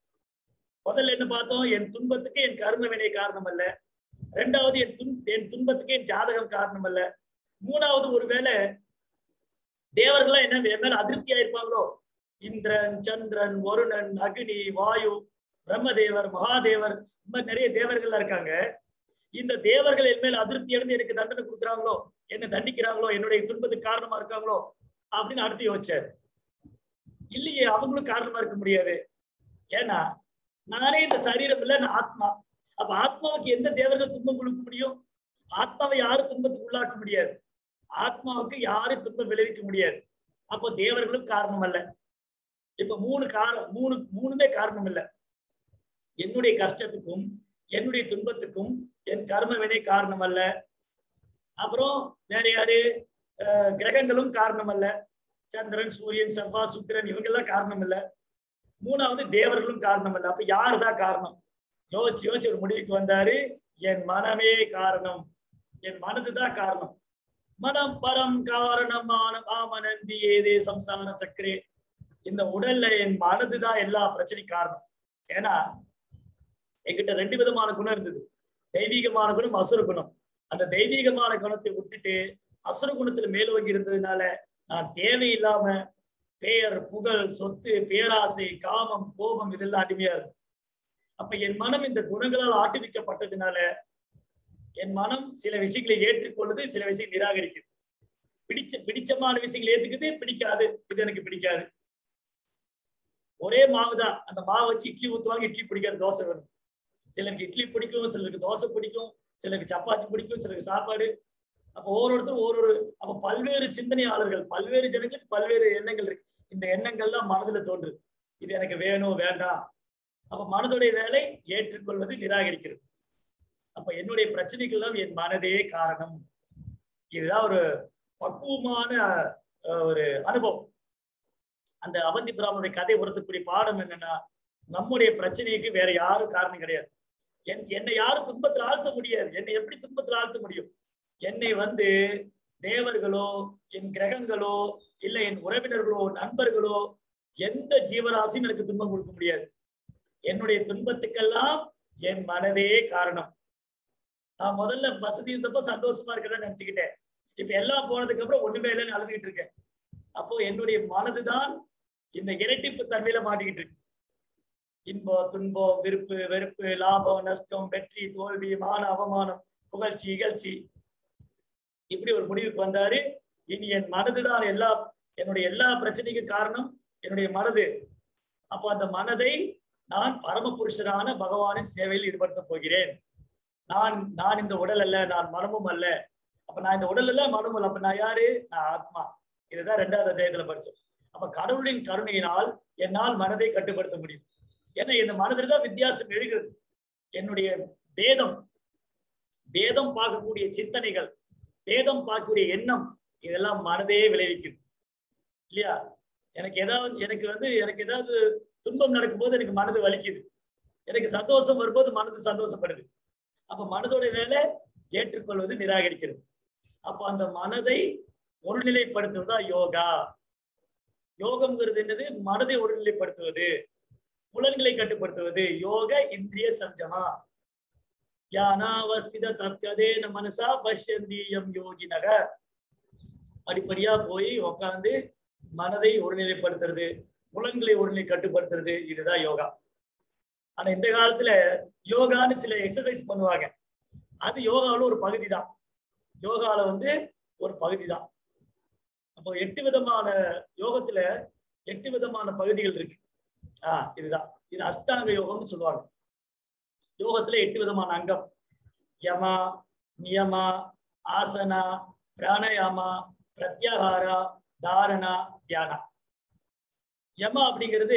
முதல்ல என்ன பார்த்தோம் என் துன்பத்துக்கு என் கர்ம வினை காரணம் அல்ல ரெண்டாவது என் துன் என் துன்பத்துக்கு என் ஜாதகம் காரணம் அல்ல மூணாவது ஒருவேளை தேவர்கள்லாம் என்ன என் மேல அதிருப்தியா இருப்பாங்களோ இந்திரன் சந்திரன் வருணன் அக்னி வாயு பிரம்மதேவர் மகாதேவர் இந்த மாதிரி நிறைய தேவர்கள் இருக்காங்க இந்த தேவர்கள் என் மேல் அதிருப்தி அடைந்து எனக்கு தண்டனை கொடுக்குறாங்களோ என்ன தண்டிக்கிறாங்களோ என்னுடைய துன்பத்துக்கு காரணமா இருக்காங்களோ அப்படின்னு அடுத்து யோசிச்சார் இல்லையே அவங்களும் காரணமா இருக்க முடியாது ஏன்னா நானே இந்த சரீரம் இல்ல நான் ஆத்மா அப்ப ஆத்மாவுக்கு எந்த தேவர்கள் துன்பம் கொடுக்க முடியும் ஆத்மாவை யாரும் துன்பத்துக்கு உள்ளாக்க முடியாது ஆத்மாவுக்கு யாரும் துன்பம் விளைவிக்க முடியாது அப்போ தேவர்களும் காரணம் அல்ல இப்ப மூணு காரணம் மூணு மூணுமே காரணம் இல்ல என்னுடைய கஷ்டத்துக்கும் என்னுடைய துன்பத்துக்கும் என் கர்ம வினை காரணம் அல்ல அப்புறம் வேற யாரு அஹ் கிரகங்களும் காரணம் அல்ல சந்திரன் சூரியன் செவ்வாய் சுக்கிரன் இவங்கெல்லாம் காரணம் இல்ல மூணாவது தேவர்களும் காரணம் இல்ல அப்ப யாருதான் காரணம் யோசிச்சு யோசிச்சு ஒரு முடிவுக்கு வந்தாரு என் மனமே காரணம் என் மனதுதான் காரணம் மனம் பரம் காரணமான ஆமனந்தி ஏதே சம்சார சக்கரே இந்த உடல்ல என் மனதுதான் எல்லா பிரச்சனைக்கும் காரணம் ஏன்னா என்கிட்ட ரெண்டு விதமான குணம் இருந்தது தெய்வீகமான குணம் அசுர குணம் அந்த தெய்வீகமான குணத்தை விட்டுட்டு அசுர குணத்துல மேலோங்கி இருந்ததுனால நான் தேவையில்லாம பெயர் புகழ் சொத்து பேராசை காமம் கோபம் இதெல்லாம் அடிமையா இருக்கு அப்ப என் மனம் இந்த குணங்களால் ஆட்டுவிக்கப்பட்டதுனால என் மனம் சில விஷயங்களை ஏற்றுக்கொள்ளுது சில விஷயங்களை நிராகரிக்குது பிடிச்ச பிடிச்சமான விஷயங்களை ஏத்துக்குது பிடிக்காது இது எனக்கு பிடிக்காது ஒரே மாவு தான் அந்த மாவு வச்சு இட்லி ஊத்துவாங்க இட்லி பிடிக்காது தோசை வேணும் சிலருக்கு இட்லி பிடிக்கும் சிலருக்கு தோசை பிடிக்கும் சிலருக்கு சப்பாத்தி பிடிக்கும் சிலருக்கு சாப்பாடு அப்போ ஒவ்வொருத்தரும் ஒரு ஒரு அப்ப பல்வேறு சிந்தனையாளர்கள் பல்வேறு ஜனங்களுக்கு பல்வேறு எண்ணங்கள் இருக்கு இந்த எண்ணங்கள்லாம் மனதுல தோன்றுது இது எனக்கு வேணும் வேண்டாம் அப்ப மனதுடைய வேலை ஏற்றுக்கொள்வது நிராகரிக்கிறது அப்ப என்னுடைய பிரச்சனைக்கெல்லாம் என் மனதே காரணம் இதுதான் ஒரு பக்குவமான அஹ், ஒரு அனுபவம் அந்த அவந்தி பிராமனுடைய கதை உணர்த்தக்கூடிய பாடம் என்னன்னா நம்முடைய பிரச்சனைக்கு வேற யாரும் காரணம் கிடையாது என் என்னை யாரும் துன்பத்தில் ஆழ்த்த முடியாது என்னை எப்படி துன்பத்தில் ஆழ்த்த முடியும் என்னை வந்து தேவர்களோ என் கிரகங்களோ இல்ல என் உறவினர்களோ நண்பர்களோ எந்த ஜீவராசியும் எனக்கு துன்பம் கொடுக்க முடியாது என்னுடைய துன்பத்துக்கெல்லாம் என் மனதே காரணம் நான் முதல்ல வசதி இருந்தப்போ சந்தோஷமா இருக்கிறதா நினைச்சுக்கிட்டேன் இப்ப எல்லாம் போனதுக்கு அப்புறம் ஒண்ணுமே இல்லைன்னு அழுதுகிட்டு இருக்கேன் அப்போ என்னுடைய மனதுதான் இந்த இரட்டிப்பு தன்மையில மாட்டிக்கிட்டு இருக்கு இன்பம் துன்பம் விருப்பு வெறுப்பு லாபம் நஷ்டம் வெற்றி தோல்வி மான அவமானம் புகழ்ச்சி இகழ்ச்சி இப்படி ஒரு முடிவுக்கு வந்தாரு இனி என் மனதுதான் எல்லா என்னுடைய எல்லா பிரச்சனைக்கும் காரணம் என்னுடைய மனது அப்போ அந்த மனதை நான் பரமபுருஷரான பகவானின் சேவையில் ஈடுபடுத்த போகிறேன் நான் நான் இந்த உடல் அல்ல நான் மனமும் அல்ல அப்ப நான் இந்த உடல் அல்ல மனமும் அல்ல அப்ப நான் யாரு நான் ஆத்மா இதுதான் ரெண்டாவது அத்தியாயத்துல படிச்சோம் அப்ப கடவுளின் கருணையினால் என்னால் மனதை கட்டுப்படுத்த முடியும் ஏன்னா இந்த மனதில் தான் வித்தியாசம் எழுகிறது என்னுடைய வேதம் வேதம் பார்க்கக்கூடிய சிந்தனைகள் வேதம் பார்க்கக்கூடிய எண்ணம் இதெல்லாம் மனதே விளைவிக்குது இல்லையா எனக்கு ஏதாவது எனக்கு வந்து எனக்கு ஏதாவது துன்பம் நடக்கும்போது எனக்கு மனது வலிக்குது எனக்கு சந்தோஷம் வரும்போது மனது சந்தோஷப்படுது அப்ப மனதோட வேலை ஏற்றுக்கொள்வது நிராகரிக்கிறது அப்போ அந்த மனதை ஒருநிலைப்படுத்துவதா யோகா யோகம்ங்கிறது என்னது மனதை ஒருநிலைப்படுத்துவது புலன்களை கட்டுப்படுத்துவது யோக இந்திரிய சஞ்சமா தியானாவஸ்தித தத்கதேன மனசா பஷ்யந்தீயம் யோகினக படிப்படியா போய் உட்காந்து மனதை ஒருநிலைப்படுத்துறது புலன்களை ஒருநிலை கட்டுப்படுத்துறது இதுதான் யோகா ஆனா இந்த காலத்துல யோகான்னு சில எக்ஸசைஸ் பண்ணுவாங்க அது யோகாவில் ஒரு பகுதி தான் யோகால வந்து ஒரு பகுதி தான் அப்போ எட்டு விதமான யோகத்துல எட்டு விதமான பகுதிகள் இருக்கு ஆஹ் இதுதான் இது அஷ்டாங்க யோகம்னு சொல்லுவாங்க யோகத்துல எட்டு விதமான அங்கம் யமா நியமா ஆசனா பிராணயாமா பிரத்யாகாரா தாரணா தியானா யமா அப்படிங்கிறது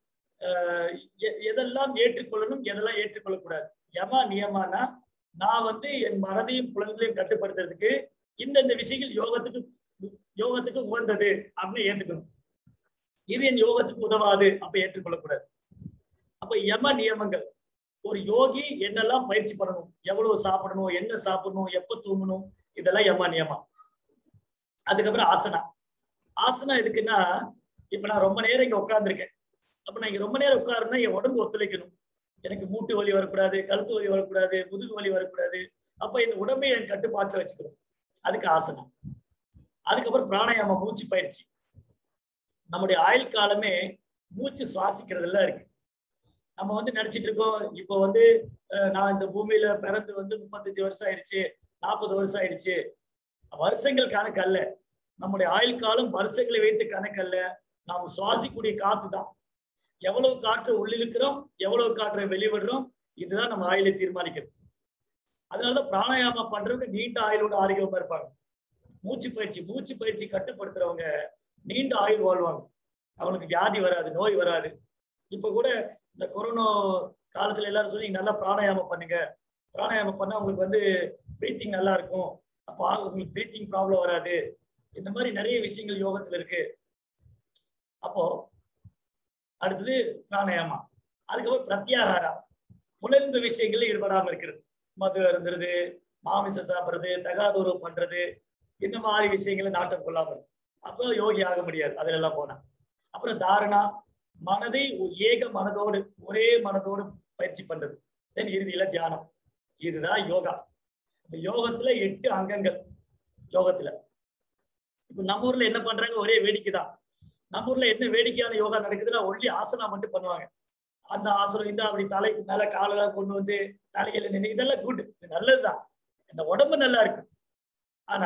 அஹ் எ- எதெல்லாம் ஏற்றுக்கொள்ளணும் எதெல்லாம் ஏற்றுக்கொள்ளக்கூடாது யமா நியமானா நான் வந்து என் மனதையும் புலன்களையும் கட்டுப்படுத்துறதுக்கு இந்தந்த விஷயங்கள் யோகத்துக்கு யோகத்துக்கு உகந்தது அப்படின்னு ஏத்துக்கணும் இது என் யோகத்துக்கு உதவாது அப்ப ஏற்றுக்கொள்ளக்கூடாது அப்ப யம நியமங்கள் ஒரு யோகி என்னெல்லாம் பயிற்சி பண்ணணும் எவ்வளவு சாப்பிடணும் என்ன சாப்பிடணும் எப்ப தூங்கணும் இதெல்லாம் யம நியமம் அதுக்கப்புறம் ஆசனா ஆசனா எதுக்குன்னா இப்ப நான் ரொம்ப நேரம் இங்க உட்கார்ந்திருக்கேன் அப்ப நான் இங்க ரொம்ப நேரம் உட்காருன்னா என் உடம்பு ஒத்துழைக்கணும் எனக்கு மூட்டு வலி வரக்கூடாது கழுத்து வலி வரக்கூடாது முதுகு வலி வரக்கூடாது அப்ப என் உடம்பை என் கட்டுப்பாட்டுல வச்சுக்கணும் அதுக்கு ஆசனம் அதுக்கப்புறம் பிராணாயாம மூச்சு பயிற்சி நம்முடைய ஆயுள் காலமே மூச்சு சுவாசிக்கிறதுல இருக்கு நம்ம வந்து நினைச்சிட்டு இருக்கோம் இப்போ வந்து அஹ், நான் இந்த பூமியில பிறந்து வந்து முப்பத்தஞ்சு வருஷம் ஆயிடுச்சு நாற்பது வருஷம் ஆயிடுச்சு வருஷங்கள் கணக்கல்ல நம்முடைய ஆயுள் காலம் வருஷங்களை வைத்து கணக்கல்ல நாம் சுவாசிக்கக்கூடிய காத்து தான் எவ்வளவு காற்று உள்ளிருக்கிறோம் எவ்வளவு காற்றை வெளிவிடுறோம் இதுதான் நம்ம ஆயுளை தீர்மானிக்கிறது அதனாலதான் பிராணாயாமம் பண்றவங்க நீண்ட ஆயுளோட ஆரோக்கியமா இருப்பாங்க மூச்சு பயிற்சி மூச்சு பயிற்சி கட்டுப்படுத்துறவங்க நீண்ட ஆயுள் வாழ்வாங்க அவங்களுக்கு வியாதி வராது நோய் வராது இப்ப கூட இந்த கொரோனா காலத்துல எல்லாரும் சொல்லி நல்லா பிராணாயாமம் பண்ணுங்க பிராணாயாமம் பண்ணா உங்களுக்கு வந்து பிரீத்திங் நல்லா இருக்கும் அப்போ உங்களுக்கு பிரீத்திங் ப்ராப்ளம் வராது இந்த மாதிரி நிறைய விஷயங்கள் யோகத்துல இருக்கு அப்போ அடுத்தது பிராணாயாமா அதுக்கப்புறம் பிரத்யாகாரா புலன்பு விஷயங்கள்ல ஈடுபடாம இருக்கிறது மது அருந்துறது மாமிசம் சாப்பிடுறது தகாதுறவு பண்றது இந்த மாதிரி விஷயங்களை நாட்டம் கொள்ளாம இருக்கு அப்போ யோகி ஆக முடியாது அதுல எல்லாம் போனா அப்புறம் தாரணா மனதை ஒ- ஏக மனதோடு ஒரே மனதோடு பயிற்சி பண்றது தென் இறுதியில தியானம் இதுதான் யோகா இந்த யோகத்துல எட்டு அங்கங்கள் யோகத்துல இப்ப நம்ம ஊர்ல என்ன பண்றாங்க ஒரே வேடிக்கை தான் நம்ம ஊர்ல என்ன வேடிக்கையான யோகா நடக்குதுன்னா ஒன்லி ஆசனா மட்டும் பண்ணுவாங்க அந்த ஆசனம் இந்த அப்படி தலைக்கு மேல காலெல்லாம் கொண்டு வந்து தலையில நின்று இதெல்லாம் குட் நல்லதுதான் இந்த உடம்பு நல்லா இருக்கு ஆனா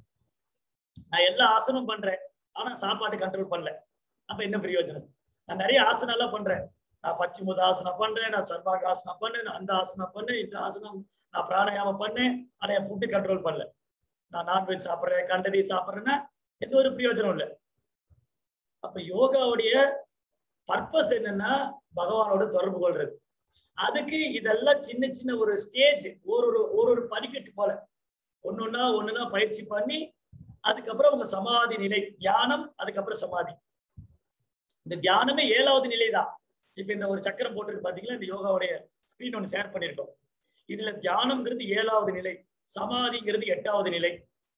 நான் எல்லா ஆசனமும் பண்றேன் ஆனா சாப்பாட்டு கண்ட்ரோல் பண்ணல அப்ப என்ன பிரயோஜனம் நான் நிறைய ஆசனம் எல்லாம் பண்றேன் நான் பச்சிமுத ஆசனம் பண்றேன் நான் சர்வாக ஆசனம் பண்ணேன் நான் அந்த ஆசனம் பண்ணேன் இந்த ஆசனம் நான் பிராணாயாமம் பண்ணேன் ஆனா என் ஃபுட்டு கண்ட்ரோல் பண்ணல நான் நான்வெஜ் சாப்பிட்றேன் கண்டதி சாப்பிட்றேன்னா எந்த ஒரு பிரயோஜனம் இல்லை அப்ப யோகாவுடைய பர்பஸ் என்னன்னா பகவானோட தொடர்பு கொள்றது அதுக்கு இதெல்லாம் சின்ன சின்ன ஒரு ஸ்டேஜ் ஒரு ஒரு ஒரு ஒரு படிக்கட்டு போல ஒன்னொன்னா ஒண்ணுன்னா பயிற்சி பண்ணி அதுக்கப்புறம் உங்க சமாதி நிலை தியானம் அதுக்கப்புறம் சமாதி இந்த தியானமே ஏழாவது நிலை தான் இப்ப இந்த ஒரு சக்கரம் போட்டிருக்கு பாத்தீங்களா இந்த யோகாவுடைய ஸ்கிரீன் ஒன்று ஷேர் பண்ணியிருக்கோம் இதுல தியானம்ங்கிறது ஏழாவது நிலை சமாதிங்கிறது எட்டாவது நிலை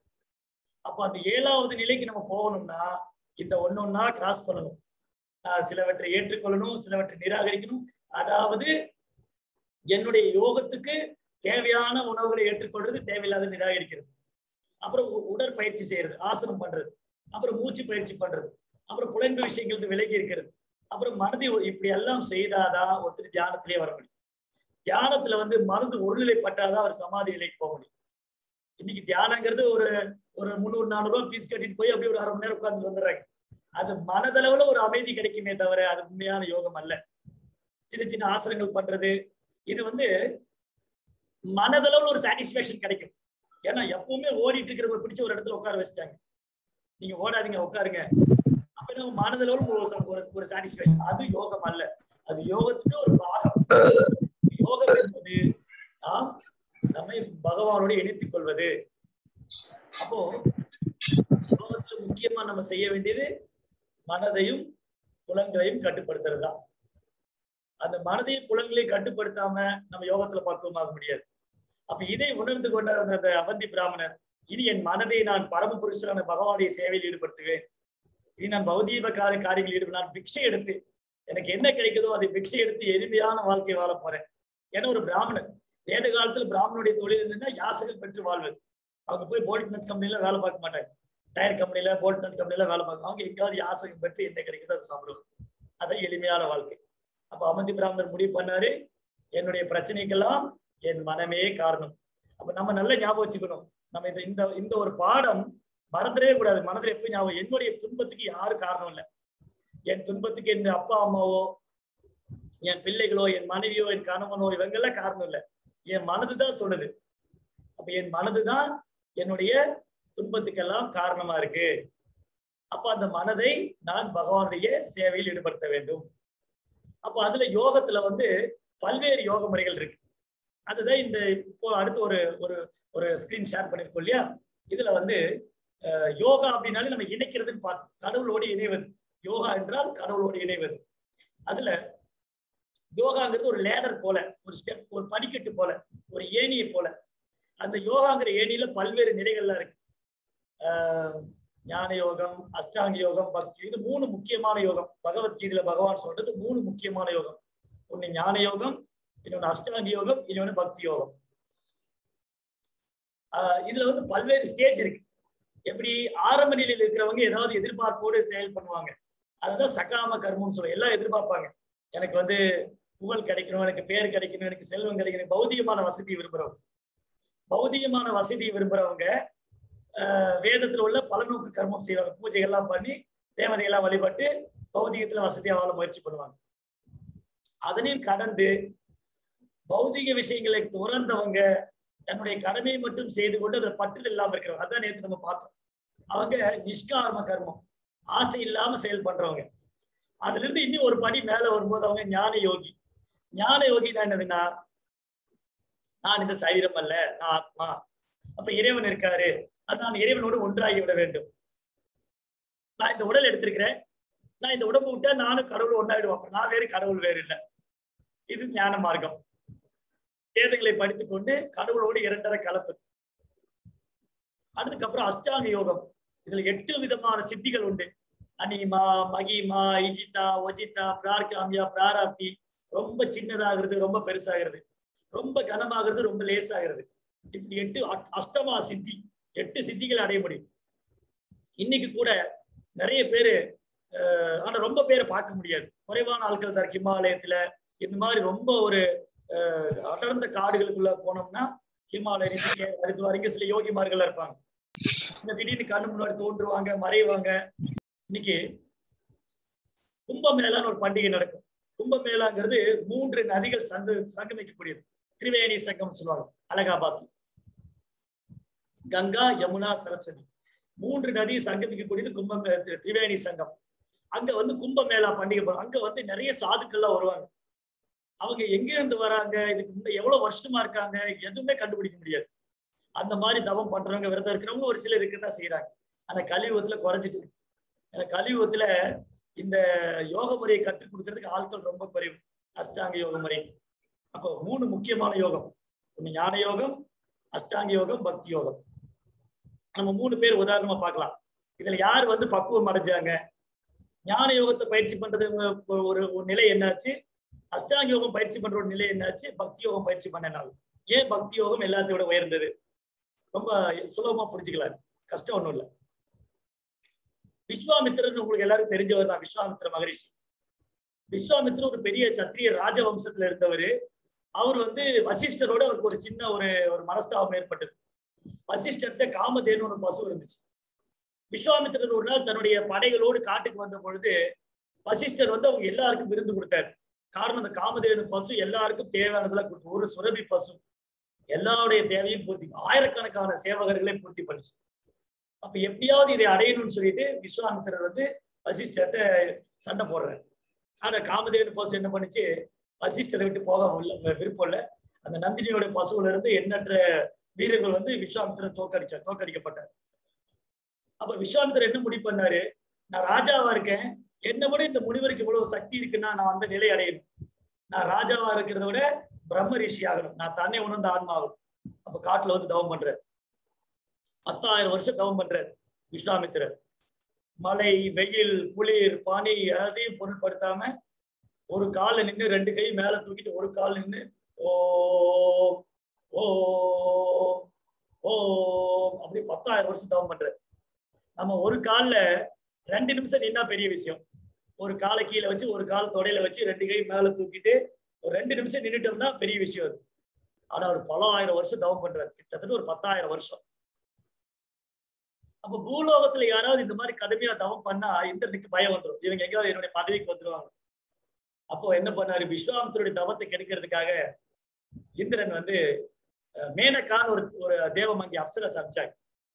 அப்ப அந்த ஏழாவது நிலைக்கு நம்ம போகணும்னா இந்த ஒன்னொன்னா கிராஸ் பண்ணணும் ஆஹ் சிலவற்றை ஏற்றுக்கொள்ளணும் சிலவற்றை நிராகரிக்கணும் அதாவது என்னுடைய யோகத்துக்கு தேவையான உணவுகளை ஏற்றுக்கொள்றது தேவையில்லாத நிராகரிக்கிறது அப்புறம் உ- உடற்பயிற்சி செய்யறது ஆசனம் பண்றது அப்புறம் மூச்சு பயிற்சி பண்றது அப்புறம் புலன்பு விஷயங்களுக்கு விலகி இருக்கிறது அப்புறம் மனதை ஒ- இப்படி எல்லாம் செய்தாதான் ஒருத்தர் தியானத்திலே வர முடியும் தியானத்துல வந்து மனது ஒருநிலைப்பட்டாதான் அவர் சமாதி நிலைக்கு போக முடியும் இன்னைக்கு தியானங்கிறது ஒரு ஒரு முந்நூறு நானூறு ரூபாய் ஃபீஸ் கட்டிட்டு போய் அப்படியே ஒரு அரை மணி நேரம் உட்கார்ந்து வந்துடுறாங்க அது மனதளவுல ஒரு அமைதி கிடைக்குமே தவிர அது உண்மையான யோகம் அல்ல சின்ன சின்ன ஆசனங்கள் பண்றது இது வந்து மனதளவுல ஒரு சாட்டிஸ்பேக்ஷன் கிடைக்கும் ஏன்னா எப்பவுமே ஓடிட்டு இருக்கிறவங்க பிடிச்ச ஒரு இடத்துல உட்கார வச்சுட்டாங்க நீங்க ஓடாதீங்க உட்காருங்க அப்ப நம்ம மனதளவுல ஒரு ச- ஒரு ஒரு சாட்டிஸ்பேக்ஷன் அது யோகம் அல்ல அது யோகத்துக்கு ஒரு பாகம் யோகம் என்பது நாம் நம்மை பகவானோட இணைத்துக் கொள்வது அப்போ யோகத்துல முக்கியமா நம்ம செய்ய வேண்டியது மனதையும் புலன்களையும் கட்டுப்படுத்துறது தான் அந்த மனதையும் புலன்களையும் கட்டுப்படுத்தாம நம்ம யோகத்துல பக்குவமாக முடியாது அப்ப இதை உணர்ந்து கொண்ட அந்த அந்த அவந்தி பிராமணர் இனி என் மனதை நான் பரம புருஷரான பகவானுடைய சேவையில் ஈடுபடுத்துவேன் இனி நான் பௌதீக கார காரியங்களில் ஈடுபட நான் பிக்ஷை எடுத்து எனக்கு என்ன கிடைக்குதோ அதை பிக்ஷை எடுத்து எளிமையான வாழ்க்கை வாழ போறேன் ஏன்னா ஒரு பிராமணன் வேத காலத்துல பிராமணனுடைய தொழில் என்னன்னா யாசகம் பெற்று வாழ்வது அவங்க போய் போல்ட் நட் கம்பெனில வேலை பார்க்க மாட்டாங்க டயர் கம்பெனில போல்ட் நட் கம்பெனில வேலை பார்க்க அவங்க எங்காவது யாசகம் பெற்று என்ன கிடைக்குதோ அதை சாப்பிடுவாங்க அதான் எளிமையான வாழ்க்கை அப்ப அமந்தி பிராமணர் முடிவு பண்ணாரு என்னுடைய பிரச்சனைக்கெல்லாம் என் மனமே காரணம் அப்ப நம்ம நல்லா ஞாபகம் வச்சுக்கணும் நம்ம இந்த இந்த இந்த ஒரு பாடம் மறந்துடவே கூடாது மனதில் எப்பயும் ஞாபகம் என்னுடைய துன்பத்துக்கு யாரும் காரணம் இல்லை என் துன்பத்துக்கு என் அப்பா அம்மாவோ என் பிள்ளைகளோ என் மனைவியோ என் கணவனோ இவங்கெல்லாம் காரணம் இல்லை என் மனதுதான் சொல்லுது அப்ப என் மனதுதான் என்னுடைய துன்பத்துக்கெல்லாம் காரணமா இருக்கு அப்ப அந்த மனதை நான் பகவானுடைய சேவையில் ஈடுபடுத்த வேண்டும் அப்ப அதுல யோகத்துல வந்து பல்வேறு யோக முறைகள் இருக்கு அதுதான் இந்த இப்போ அடுத்து ஒரு ஒரு ஒரு ஸ்கிரீன் ஷேர் பண்ணிருக்கோம் இல்லையா இதுல வந்து அஹ், யோகா அப்படின்னாலே நம்ம இணைக்கிறதுன்னு பார்த்தோம் கடவுளோடு இணைவது யோகா என்றால் கடவுளோடு இணைவது அதுல யோகாங்கிறது ஒரு லேடர் போல ஒரு ஸ்டெப் ஒரு படிக்கட்டு போல ஒரு ஏணியை போல அந்த யோகாங்கிற ஏணியில பல்வேறு நிலைகள்லாம் இருக்கு ஆஹ் ஞான யோகம் அஷ்டாங்க யோகம் பக்தி இது மூணு முக்கியமான யோகம் பகவத்கீதையில பகவான் சொல்றது மூணு முக்கியமான யோகம் ஒண்ணு ஞான யோகம் இன்னொன்னு அஷ்டாங்க யோகம் இன்னொன்னு பக்தி யோகம் ஆஹ் இதுல வந்து பல்வேறு ஸ்டேஜ் இருக்கு எப்படி ஆரம்ப நிலையில் இருக்கிறவங்க ஏதாவது எதிர்பார்ப்போடு செயல் பண்ணுவாங்க அதுதான் சகாம கர்மம்னு சொல்லுவோம் எல்லாம் எதிர்பார்ப்பாங்க எனக்கு வந்து புகழ் கிடைக்கணும் எனக்கு பேர் கிடைக்கணும் எனக்கு செல்வம் கிடைக்கணும் பௌதிகமான வசதி விரும்புறவங்க பௌதிகமான வசதி விரும்புறவங்க ஆஹ் வேதத்துல உள்ள பலநோக்கு கர்மம் செய்வாங்க பூஜைகள்லாம் பண்ணி தேவதையெல்லாம் வழிபட்டு பௌதிகத்துல வசதியா வாழ முயற்சி பண்ணுவாங்க அதனையும் கடந்து பௌதிக விஷயங்களை துறந்தவங்க தன்னுடைய கடமையை மட்டும் செய்து கொண்டு அதில் பற்றுதல் இல்லாம இருக்கிறவங்க அதான் நேற்று நம்ம பார்த்தோம் அவங்க நிஷ்கார்ம கர்மம் ஆசை இல்லாம செயல் பண்றவங்க அதுல இருந்து இன்னும் ஒரு படி மேல வரும்போது அவங்க ஞான யோகி ஞான யோகி தான் என்னதுன்னா நான் இந்த சரீரம் அல்ல நான் ஆத்மா அப்ப இறைவன் இருக்காரு அது நான் இறைவனோடு ஒன்றாகி விட வேண்டும் நான் இந்த உடல் எடுத்திருக்கிறேன் நான் இந்த உடம்பு விட்டா நானும் கடவுள் ஒன்னாயிடுவோம் அப்ப நான் வேறு கடவுள் வேறு இல்லை இது ஞான மார்க்கம் வேதங்களை படித்துக் கொண்டு கடவுளோடு இரண்டரை கலப்பு அதுக்கப்புறம் அஷ்டாங்க யோகம் இதுல எட்டு விதமான சித்திகள் உண்டு அனிமா மகிமா இஜிதா ஒஜிதா பிரார்காமியா பிராராப்தி ரொம்ப சின்னதாகிறது ரொம்ப பெருசாகிறது ரொம்ப கனமாகிறது ரொம்ப லேசாகிறது இப்படி எட்டு அ- அஷ்டமா சித்தி எட்டு சித்திகளை அடைய முடியும் இன்னைக்கு கூட நிறைய பேரு அஹ், ஆனா ரொம்ப பேரை பார்க்க முடியாது குறைவான ஆட்கள் தான் ஹிமாலயத்துல இந்த மாதிரி ரொம்ப ஒரு அஹ், அடர்ந்த காடுகளுக்குள்ள போனோம்னா ஹிமாலய ரிஷிகேஷ், ஹரித்வார் இங்க சில யோகிமார்கள் இருப்பாங்க இந்த திடீர்னு கண்ணு முன்னாடி தோன்றுவாங்க மறைவாங்க இன்னைக்கு கும்பமேளான்னு ஒரு பண்டிகை நடக்கும் கும்பமேளாங்கிறது மூன்று நதிகள் சங்க சங்கமிக்கக்கூடியது திரிவேணி சங்கம் சொல்லுவாங்க அலகாபாத் கங்கா யமுனா சரஸ்வதி மூன்று நதி சங்கமிக்கக்கூடியது கும்பம் தி- திரிவேணி சங்கம் அங்க வந்து கும்பமேளா பண்டிகை போறோம் அங்க வந்து நிறைய சாதுக்கள்லாம் வருவாங்க அவங்க எங்க இருந்து வராங்க இதுக்கு முன்ன எவ்வளவு வருஷமா இருக்காங்க எதுவுமே கண்டுபிடிக்க முடியாது அந்த மாதிரி தவம் பண்றவங்க விரதம் இருக்கிறவங்க ஒரு சிலர் இருக்கதான் செய்யறாங்க ஆனா கலியுகத்துல குறைஞ்சிட்டு இருக்கு ஏன்னா கலியுகத்துல இந்த யோக முறையை கற்றுக் கொடுக்கறதுக்கு ஆட்கள் ரொம்ப குறைவு அஷ்டாங்க யோக முறை அப்போ மூணு முக்கியமான யோகம் ஒண்ணு ஞான யோகம் அஷ்டாங்க யோகம் பக்தி யோகம் நம்ம மூணு பேர் உதாரணமா பார்க்கலாம் இதுல யார் வந்து பக்குவம் அடைஞ்சாங்க ஞான யோகத்தை பயிற்சி பண்றது ஒரு ஒரு நிலை என்னாச்சு அஷ்டாங்க யோகம் பயிற்சி பண்ற ஒரு நிலை என்னாச்சு பக்தி யோகம் பயிற்சி பண்ண நாள் ஏன் பக்தி யோகம் எல்லாத்தையும் விட உயர்ந்தது ரொம்ப சுலபமா புரிஞ்சுக்கலாம் கஷ்டம் ஒண்ணும் இல்லை விஸ்வாமித்திரன் உங்களுக்கு எல்லாரும் தெரிஞ்சவர் தான் விஸ்வாமித்திர மகரிஷி விஸ்வாமித்திரன் ஒரு பெரிய சத்திரிய ராஜவம்சத்துல இருந்தவர் அவர் வந்து வசிஷ்டரோட அவருக்கு ஒரு சின்ன ஒரு ஒரு மனஸ்தாபம் ஏற்பட்டது வசிஷ்டர்கிட்ட காமதேனு ஒரு பசு இருந்துச்சு விஸ்வாமித்திரர் ஒரு நாள் தன்னுடைய படைகளோடு காட்டுக்கு வந்த பொழுது வசிஷ்டர் வந்து அவங்க எல்லாருக்கும் விருந்து கொடுத்தாரு காரணம் அந்த காமதேனு பசு எல்லாருக்கும் தேவையானதெல்லாம் கொடுத்து ஒரு சுரபி பசு எல்லாருடைய தேவையும் பூர்த்தி ஆயிரக்கணக்கான சேவகர்களை பூர்த்தி பண்ணுச்சு அப்ப எப்படியாவது இதை அடையணும்னு சொல்லிட்டு விஸ்வாமித்திரர் வந்து வசிஷ்டர்கிட்ட சண்டை போடுறாரு ஆனா காமதேவன் பசு என்ன பண்ணுச்சு வசிஷ்டரை விட்டு போக இல்ல விருப்பம் இல்லை அந்த நந்தினியோட பசுவுல இருந்து எண்ணற்ற வீரர்கள் வந்து விஸ்வாமித்திரர் தோக்கடிச்சார் தோக்கடிக்கப்பட்டார் அப்ப விஸ்வாமித்திரர் என்ன முடிவு பண்ணாரு நான் ராஜாவா இருக்கேன் என்னை விட இந்த முனிவருக்கு இவ்வளவு சக்தி இருக்குன்னா நான் அந்த நிலை அடையணும் நான் ராஜாவா இருக்கிறத விட பிரம்ம ரிஷி ஆகணும் நான் தன்னை உணர்ந்த ஆன்மாவும் அப்ப காட்டுல வந்து தவம் பண்றார் பத்தாயிரம் வருஷம் தவம் பண்றார் விஸ்வாமித்திரர் மழை வெயில் குளிர் பனி எல்லாத்தையும் பொருட்படுத்தாம ஒரு கால நின்று ரெண்டு கை மேல தூக்கிட்டு ஒரு கால் நின்று ஓ ஓ ஓ அப்படி பத்தாயிரம் வருஷம் தவம் பண்றாரு நம்ம ஒரு கால்ல ரெண்டு நிமிஷம் நின்னா பெரிய விஷயம் ஒரு காலை கீழே வச்சு ஒரு கால் தொடையில வச்சு ரெண்டு கை மேல தூக்கிட்டு ஒரு ரெண்டு நிமிஷம் நின்றுட்டோம்னா பெரிய விஷயம் அது ஆனா ஒரு பல ஆயிரம் வருஷம் தவம் பண்றாரு கிட்டத்தட்ட ஒரு பத்தாயிரம் வருஷம் அப்ப பூலோகத்துல யாராவது இந்த மாதிரி கடுமையா தவம் பண்ணா இந்திரனுக்கு பயம் வந்துடும் இவங்க எங்கேயாவது என்னுடைய பதவிக்கு வந்துருவாங்க அப்போ என்ன பண்ணாரு விஸ்வாமித்தருடைய தவத்தை கெடுக்கிறதுக்காக இந்திரன் வந்து மேனகான்னு ஒரு ஒரு தேவமங்கி அப்சரஸ் அமிச்சாங்க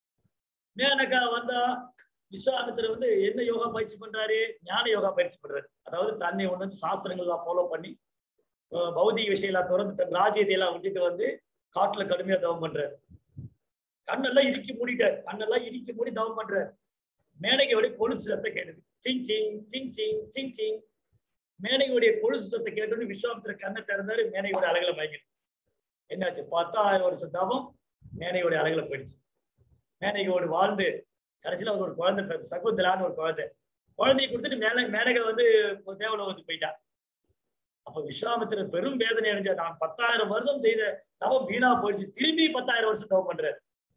மேனகா வந்தா விஸ்வாமித்திரர் வந்து என்ன யோகா பயிற்சி பண்றாரு ஞான யோகா பயிற்சி பண்றாரு அதாவது தன்னை ஒண்ணு வந்து சாஸ்திரங்கள்லாம் ஃபாலோ பண்ணி பௌதிக விஷயம்லாம் திறந்து தன் ராஜ்யத்தை எல்லாம் விட்டுட்டு வந்து காட்டுல கடுமையா தவம் பண்றாரு கண்ணெல்லாம் இறுக்கி மூடிட்டார் கண்ணெல்லாம் இறுக்கி மூடி தவம் பண்றாரு மேனகையோட கொலுசு சத்தம் கேட்டது சிங் சிங் சிங் சிங் சிங் சிங் மேனையோடைய கொலுசு சத்தை கேட்டோன்னு விஸ்வாமித்திர கண்ணை திறந்தாரு மேனையோட அழகுல மயங்கிடும் என்னாச்சு பத்தாயிரம் வருஷம் தவம் மேனையோட அழகுல போயிடுச்சு மேனையோடு வாழ்ந்து கடைசியில அவர் ஒரு குழந்தை பிறகு சகுந்தலான்னு ஒரு குழந்தை குழந்தையை கொடுத்துட்டு மேல மேனகை வந்து தேவலோகத்துக்கு போயிட்டா அப்ப விஸ்வாமித்திரர் பெரும் வேதனை அடைஞ்சார் நான் பத்தாயிரம் வருஷம் செய்த தவம் வீணா போயிடுச்சு திரும்பி பத்தாயிரம் வருஷம் தவம் பண்றாரு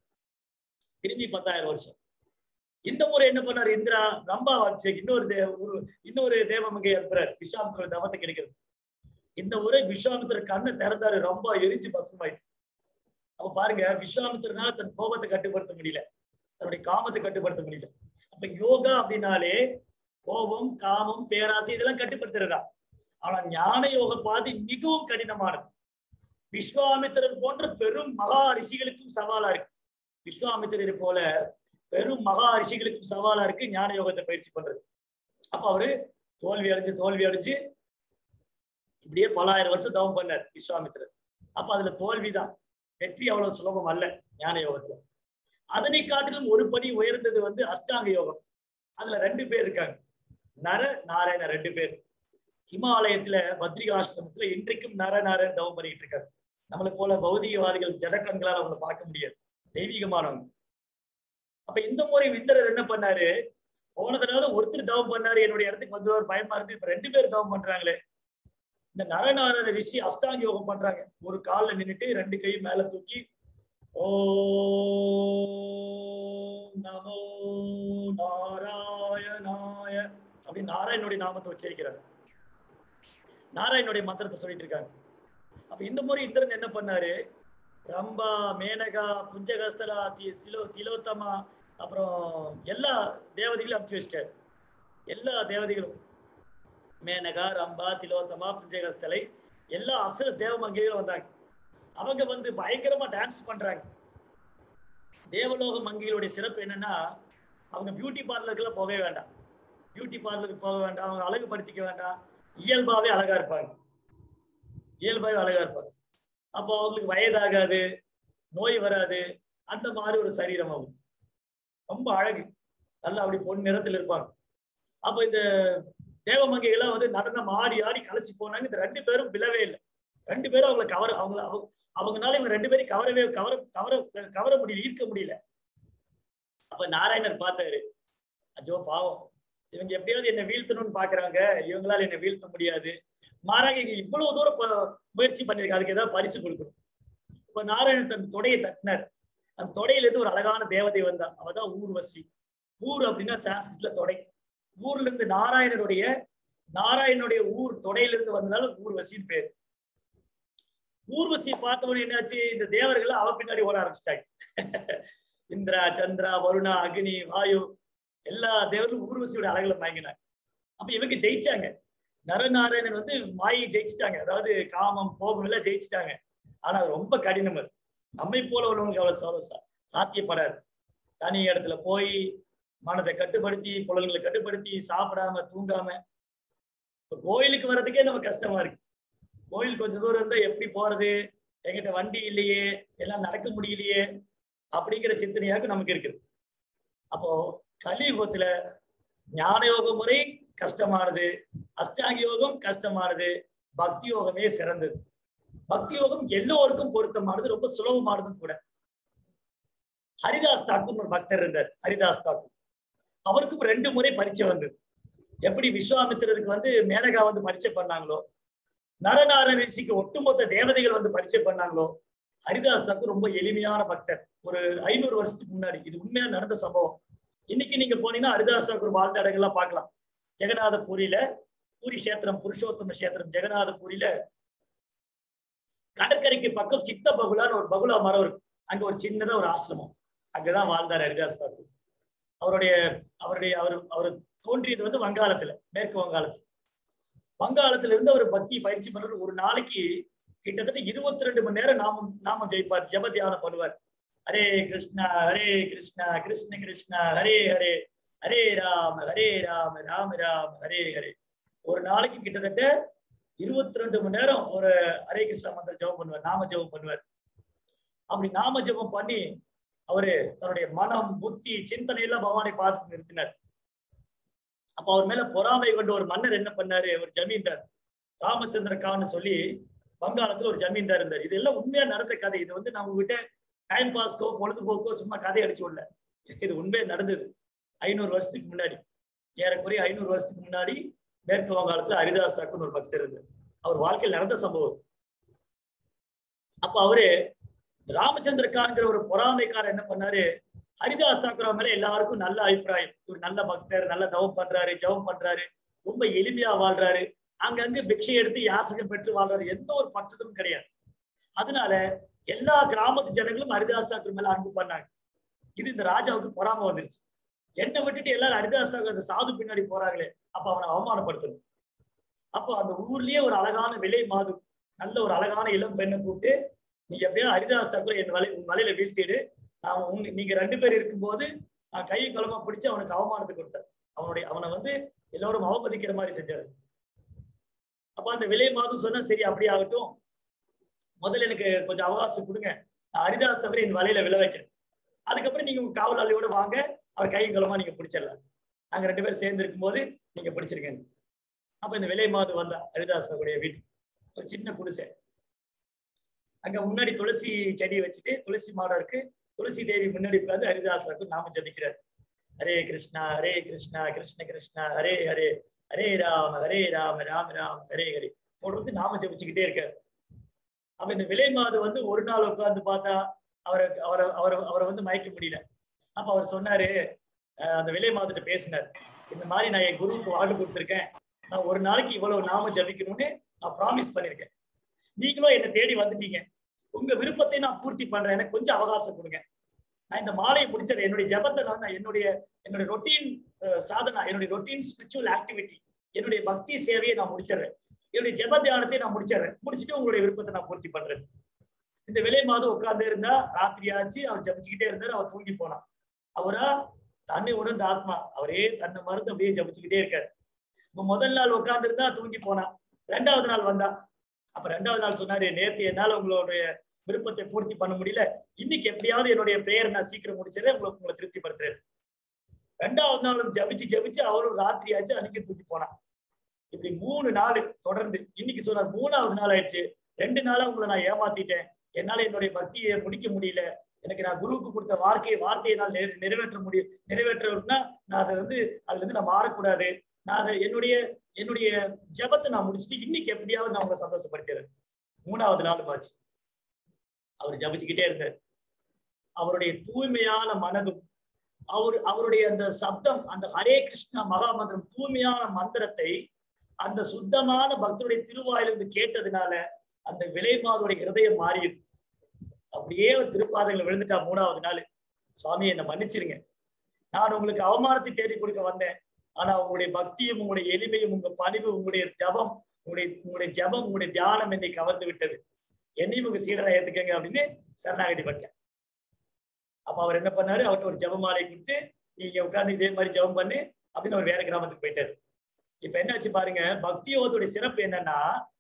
திரும்பி பத்தாயிரம் வருஷம் இந்த முறை என்ன பண்ணாரு இந்திரா ரம்பா வாட்சி இன்னொரு தேவ ஒரு இன்னொரு தேவமங்கை அனுப்புறாரு விஸ்வாமித்திர தவத்தை கிடைக்கிறது இந்த முறை விஸ்வாமித்திர கண்ணை திறந்தாரு ரொம்ப எரிஞ்சு பசுமாயிட்டு அப்ப பாருங்க விஸ்வாமித்திரனால தன் கோபத்தை கட்டுப்படுத்த முடியல தன்னுடைய காமத்தை கட்டுப்படுத்த முடியல அப்ப யோகா அப்படின்னாலே கோபம் காமம் பேராசை இதெல்லாம் கட்டுப்படுத்துறதா ஆனா ஞான யோக பாதி மிகவும் கடினமானது விஸ்வாமித்திரர் போன்ற பெரும் மகா ரிஷிகளுக்கும் சவாலா இருக்கு விஸ்வாமித்திரர் போல பெரும் மகா ரிஷிகளுக்கும் சவாலா இருக்கு ஞான யோகத்தை பயிற்சி பண்றது அப்ப அவரு தோல்வி அடைஞ்சு தோல்வி அடைஞ்சு இப்படியே பலாயிரம் வருஷம் தவம் பண்ணார் விஸ்வாமித்திரர் அப்ப அதுல தோல்விதான் வெற்றி அவ்வளவு சுலபம் அல்ல ஞான யோகத்துல அதனை காட்டிலும் ஒரு படி உயர்ந்தது வந்து அஷ்டாங்க யோகம் அதுல ரெண்டு பேர் இருக்காங்க நர நாராயண ரெண்டு பேர் ஹிமாலயத்துல பத்ரிகாசிரமத்துல இன்றைக்கும் நர நாராயண தவம் பண்ணிட்டு இருக்காரு நம்மளை போல பௌதிகவாதிகள் ஜடக்கண்களால் அவங்களை பார்க்க முடியாது தெய்வீகமானவங்க அப்ப இந்த முறை விந்தரர் என்ன பண்ணாரு போன தடவை ஒருத்தர் தவம் பண்ணாரு என்னுடைய இடத்துக்கு வந்தவர் பயமா இருந்து இப்ப ரெண்டு பேர் தவம் பண்றாங்களே இந்த நரநாராயண ரிஷி அஷ்டாங்க யோகம் பண்றாங்க ஒரு கால்ல நின்னுட்டு ரெண்டு கை மேல தூக்கி ஓ நமோ நாராயணாய அப்படின்னு நாராயணனுடைய நாமத்தை உச்சரிக்கிறார் நாராயணனுடைய மந்திரத்தை சொல்லிட்டு இருக்காங்க அப்ப இந்த முறை இந்திரன் என்ன பண்ணாரு ரம்பா மேனகா புஞ்சகஸ்தலா தி திலோ திலோத்தமா அப்புறம் எல்லா தேவதைகளும் அனுப்பிச்சு வச்சிட்டாரு எல்லா தேவதைகளும் மேனகா ரம்பா திலோத்தமா புஞ்சகஸ்தலை எல்லா அப்சர தேவமங்கைகளும் வந்தாங்க அவங்க வந்து பயங்கரமா டான்ஸ் பண்றாங்க தேவலோக மங்கைகளுடைய சிறப்பு என்னன்னா அவங்க பியூட்டி பார்லருக்குலாம் போகவே வேண்டாம் பியூட்டி பார்லருக்கு போக வேண்டாம் அவங்க அழகுபடுத்திக்க வேண்டாம் இயல்பாவே அழகா இருப்பாங்க இயல்பாவே அழகா இருப்பாங்க அப்போ அவங்களுக்கு வயதாகாது நோய் வராது அந்த மாதிரி ஒரு சரீரம் ஆகும் ரொம்ப அழகு நல்லா அப்படி பொன் நிறத்தில் இருப்பாங்க அப்போ இந்த தேவமங்கைகள்லாம் வந்து நடனம் ஆடி ஆடி களைச்சு போனாங்க இந்த ரெண்டு பேரும் விழவே இல்லை ரெண்டு பேரும் அவங்களை கவர அவங்க அவங்க- அவங்கனால இவங்க ரெண்டு பேரும் கவரவே கவர கவர கவர முடியல ஈர்க்க முடியல அப்ப நாராயணர் பார்த்தாரு அஜோ பாவம் இவங்க எப்படியாவது என்ன வீழ்த்தணும்னு பாக்குறாங்க இவங்களால என்ன வீழ்த்த முடியாது மாறாக இங்க இவ்வளவு தூரம் ப- முயற்சி பண்ணிருக்காங்க அதுக்கு ஏதாவது பரிசு கொடுக்கணும் இப்ப நாராயணன் தன் தொடையை தட்டினார் அந்த தொடையில இருந்து ஒரு அழகான தேவதை வந்தா அவதான் ஊர்வசி ஊர் அப்படின்னா சான்ஸ்கிரிட்ல தொடை ஊர்ல இருந்து நாராயணனுடைய நாராயணனுடைய ஊர் தொடையிலிருந்து வந்ததால ஊர்வசின்னு பேர் ஊர்வசி பார்த்தவொடனே என்னாச்சு இந்த தேவர்கள் அவ பின்னாடி ஓட ஆரம்பிச்சிட்டாங்க இந்திரா சந்திரா வருணா அக்னி வாயு எல்லா தேவர்களும் ஊர்வசியோட அழகுல மயங்கினாங்க அப்ப இவங்க ஜெயிச்சாங்க நரநாராயணன் வந்து மாயை ஜெயிச்சிட்டாங்க அதாவது காமம் கோபம் எல்லாம் ஜெயிச்சிட்டாங்க ஆனா அது ரொம்ப கடினம் அது நம்மை போல உள்ளவங்களுக்கு அவ்வளவு சா- சா- சாத்தியப்படாது தனி இடத்துல போய் மனதை கட்டுப்படுத்தி புலன்களை கட்டுப்படுத்தி சாப்பிடாம தூங்காம இப்ப கோயிலுக்கு வர்றதுக்கே நம்ம கஷ்டமா இருக்கு கோயில் கொஞ்ச தூரம் இருந்தா எப்படி போறது என்கிட்ட வண்டி இல்லையே எல்லாம் நடக்க முடியலையே அப்படிங்கிற சிந்தனையாக நமக்கு இருக்குது அப்போ கலியுகத்துல ஞான யோக முறை கஷ்டமானது அஷ்டாங்க யோகம் கஷ்டமானது பக்தி யோகமே சிறந்தது பக்தி யோகம் எல்லோருக்கும் பொருத்தமானது ரொம்ப சுலபமானதும் கூட ஹரிதாஸ் தாக்கூர் ஒரு பக்தர் இருந்தார் ஹரிதாஸ் தாக்கூர் அவருக்கும் ரெண்டு முறை பரீட்சை வந்தது எப்படி விஸ்வாமித்திரருக்கு வந்து மேனகா வந்து பரீட்சை பண்ணாங்களோ நரநாராயண ரிஷிக்கு ஒட்டுமொத்த தேவதைகள் வந்து பரீட்சை பண்ணாங்களோ ஹரிதாஸ் தாக்கூர் ரொம்ப எளிமையான பக்தர் ஒரு ஐநூறு வருஷத்துக்கு முன்னாடி இது உண்மையா நடந்த சம்பவம் இன்னைக்கு நீங்க போனீங்கன்னா ஹரிதாஸ் தாக்கூர் வாழ்ந்த இடங்கள்லாம் பார்க்கலாம் ஜெகநாத பூரியில பூரி கஷேத்திரம் புருஷோத்தம கஷேத்திரம் ஜெகநாத பூரியில கடற்கரைக்கு பக்கம் சித்த பகுலான்னு ஒரு பகுலா மரம் இருக்கு அங்க ஒரு சின்னதா ஒரு ஆசிரமம் அங்கதான் வாழ்ந்தார் ஹரிதாஸ் தாக்கூர் அவருடைய அவருடைய அவர் அவர் தோன்றியது வந்து வங்காளத்துல மேற்கு வங்காளத்துல வங்காளத்துல இருந்து அவர் பக்தி பயிற்சி பண்றது ஒரு நாளைக்கு கிட்டத்தட்ட இருபத்தி ரெண்டு மணி நேரம் நாமம் நாமம் ஜெயிப்பார் ஜப தியானம் பண்ணுவார் ஹரே கிருஷ்ணா ஹரே கிருஷ்ணா கிருஷ்ண கிருஷ்ணா ஹரே ஹரே ஹரே ராம ஹரே ராம ராம ராம ஹரே ஹரே ஒரு நாளைக்கு கிட்டத்தட்ட இருபத்தி ரெண்டு மணி நேரம் ஒரு ஹரே கிருஷ்ணா மந்திரம் ஜெபம் பண்ணுவார் நாம ஜெபம் பண்ணுவார் அப்படி நாம ஜெபம் பண்ணி அவரு தன்னுடைய மனம் புத்தி சிந்தனை எல்லாம் பகவானை பார்த்து நிறுத்தினார் அப்ப அவர் மேல பொறாமை கொண்ட ஒரு மன்னர் என்ன பண்ணாரு ஒரு ஜமீன்தார் ராமச்சந்திர கான்னு சொல்லி வங்காளத்துல ஒரு ஜமீன்தார் இருந்தார் இதெல்லாம் உண்மையா நடந்த கதை இது வந்து நான் உங்ககிட்ட டைம் பாஸ்க்கோ பொழுதுபோக்கோ சும்மா கதை அடிச்சு விடல இது உண்மையா நடந்தது ஐநூறு வருஷத்துக்கு முன்னாடி ஏறக்குறைய ஐநூறு வருஷத்துக்கு முன்னாடி மேற்கு வங்காளத்துல ஹரிதாஸ் தாக்கூர் ஒரு பக்தர் இருந்தார் அவர் வாழ்க்கையில் நடந்த சம்பவம் அப்ப அவரு ராமச்சந்திர கான்கிற ஒரு பொறாமைக்காரர் என்ன பண்ணாரு ஹரிதாஸ் தாக்கூர் மேல எல்லாருக்கும் நல்ல அபிப்பிராயம் ஒரு நல்ல பக்தர் நல்ல தவம் பண்றாரு ஜெபம் பண்றாரு ரொம்ப எளிமையா வாழ்றாரு அங்கங்க பிக்ஷை எடுத்து யாசகம் பெற்று வாழ்றாரு எந்த ஒரு பற்றதும் கிடையாது அதனால எல்லா கிராமத்து ஜனங்களும் ஹரிதாஸ் தாக்கூர் மேல அன்பு பண்ணாங்க இது இந்த ராஜாவுக்கு பொறாம வந்துருச்சு என்னை விட்டுட்டு எல்லாரும் ஹரிதாஸ் தாக்கூர் அந்த சாது பின்னாடி போறாங்களே அப்ப அவனை அவமானப்படுத்தணும் அப்போ அந்த ஊர்லயே ஒரு அழகான விலை மாது நல்ல ஒரு அழகான இளம் பெண்ணை கூப்பிட்டு நீ எப்படியா ஹரிதாஸ் தாக்கூர் என் வலை உன் வலையில வீழ்த்திடு நான் உன் நீங்க ரெண்டு பேர் இருக்கும்போது நான் கையை குளமா பிடிச்சு அவனுக்கு அவமானத்தை கொடுத்தேன் அவனுடைய அவனை வந்து எல்லோரும் அவமதிக்கிற மாதிரி செஞ்சாரு அப்ப அந்த விலை மாதம் சொன்னா சரி அப்படி ஆகட்டும் முதல்ல எனக்கு கொஞ்சம் அவகாசம் கொடுங்க நான் ஹரிதாஸ் தவிர என் வலையில விழ வைக்கிறேன் அதுக்கப்புறம் நீங்க உங்க காவலாளியோட வாங்க அவர் கையும் குளமா நீங்க பிடிச்சிடலாம் நாங்க ரெண்டு பேரும் சேர்ந்து இருக்கும்போது நீங்க பிடிச்சிருக்கீங்க அப்ப இந்த விலை மாது வந்தா ஹரிதாசனுடைய வீட்டுக்கு ஒரு சின்ன குடிசை அங்க முன்னாடி துளசி செடி வச்சுட்டு துளசி மாடம் இருக்கு துளசி தேவி முன்னாடி உட்கார்ந்து ஹரிதாசாக்கு நாம ஜபிக்கிறார் ஹரே கிருஷ்ணா ஹரே கிருஷ்ணா கிருஷ்ண கிருஷ்ணா ஹரே ஹரே ஹரே ராம ஹரே ராம ராம ராம ஹரே ஹரே தொடர்ந்து நாம ஜபிச்சுக்கிட்டே இருக்காரு அப்ப இந்த விலை மாது வந்து ஒரு நாள் உட்கார்ந்து பார்த்தா அவரை அவரை அவரை அவரை வந்து மயக்க முடியல அப்ப அவர் சொன்னாரு அஹ் அந்த விலை மாதுட்ட பேசினார் இந்த மாதிரி நான் என் குருவுக்கு வாக்கு கொடுத்துருக்கேன் நான் ஒரு நாளைக்கு இவ்வளவு நாம ஜபிக்கணும்னு நான் ப்ராமிஸ் பண்ணிருக்கேன் நீங்களும் என்னை தேடி வந்துட்டீங்க உங்க விருப்பத்தை நான் பூர்த்தி பண்றேன் எனக்கு கொஞ்சம் அவகாசம் கொடுங்க நான் இந்த மாலையை முடிச்சிடறேன் என்னுடைய ஜபத்தை நான் நான் என்னுடைய என்னுடைய ரொட்டீன் சாதனா என்னுடைய ரொட்டீன் ஸ்பிரிச்சுவல் ஆக்டிவிட்டி என்னுடைய பக்தி சேவையை நான் முடிச்சிடுறேன் என்னுடைய ஜப தியானத்தை நான் முடிச்சிடுறேன் முடிச்சுட்டு உங்களுடைய விருப்பத்தை நான் பூர்த்தி பண்றேன் இந்த விலை மாதம் உட்கார்ந்து இருந்தா ராத்திரி ஆச்சு அவர் ஜபிச்சுக்கிட்டே இருந்தாரு அவர் தூங்கி போனான் அவரா தன்னை உணர்ந்த ஆத்மா அவரே தன்னை மறந்து அப்படியே ஜபிச்சுக்கிட்டே இருக்காரு இப்ப முதல் நாள் உட்கார்ந்து இருந்தா தூங்கி போனான் ரெண்டாவது நாள் வந்தா அப்ப ரெண்டாவது நாள் சொன்னாரு நேத்து என்னால உங்களுடைய விருப்பத்தை பூர்த்தி பண்ண முடியல இன்னைக்கு எப்படியாவது என்னுடைய பிரேயர் நான் சீக்கிரம் முடிச்சிடறேன் உங்களுக்கு உங்களை திருப்திப்படுத்துறேன் ரெண்டாவது நாள் ஜபிச்சு ஜபிச்சு அவரும் ராத்திரி ஆச்சு அன்னைக்கு தூக்கி போனான் இப்படி மூணு நாள் தொடர்ந்து இன்னைக்கு சொன்னார் மூணாவது நாள் ஆயிடுச்சு ரெண்டு நாளா உங்களை நான் ஏமாத்திட்டேன் என்னால என்னுடைய பக்தியை முடிக்க முடியல எனக்கு நான் குருவுக்கு கொடுத்த வார்த்தையை வார்த்தையை நான் நிறை- நிறைவேற்ற முடியும் நிறைவேற்றணும்னா நான் அதை வந்து அதுல இருந்து நான் மாறக்கூடாது நான் அதை என்னுடைய என்னுடைய ஜெபத்தை நான் முடிச்சுட்டு இன்னைக்கு எப்படியாவது நான் உங்களை சந்தோஷப்படுத்திடுறேன் மூணாவது நாள் ஆச்சு அவர் ஜபிச்சுக்கிட்டே இருந்தார் அவருடைய தூய்மையான மனதும் அவர் அவருடைய அந்த சப்தம் அந்த ஹரே கிருஷ்ணா மகாமந்திரம் தூய்மையான மந்திரத்தை அந்த சுத்தமான பக்தருடைய திருவாயிலிருந்து கேட்டதுனால அந்த விலைமாதுடைய ஹிருதயம் மாறியது அப்படியே ஒரு திருப்பாதங்களை விழுந்துட்டா மூணாவது நாள் சுவாமி என்னை மன்னிச்சிருங்க நான் உங்களுக்கு அவமானத்தை தேடி கொடுக்க வந்தேன் ஆனா உங்களுடைய பக்தியும் உங்களுடைய எளிமையும் உங்க பணிவு உங்களுடைய ஜபம் உங்களுடைய உங்களுடைய ஜபம் உங்களுடைய தியானம் என்னை கவர்ந்து விட்டது என்னையும் உங்க சீடரா ஏத்துக்கங்க அப்படின்னு சரணாகதி பண்ணேன் அப்ப அவர் என்ன பண்ணாரு அவர்கிட்ட ஒரு ஜபமாலை கொடுத்து நீங்க உட்கார்ந்து இதே மாதிரி ஜபம் பண்ணு அப்படின்னு அவர் வேற கிராமத்துக்கு போயிட்டாரு இப்ப என்னாச்சு பாருங்க பக்தி யோகத்துடைய சிறப்பு என்னன்னா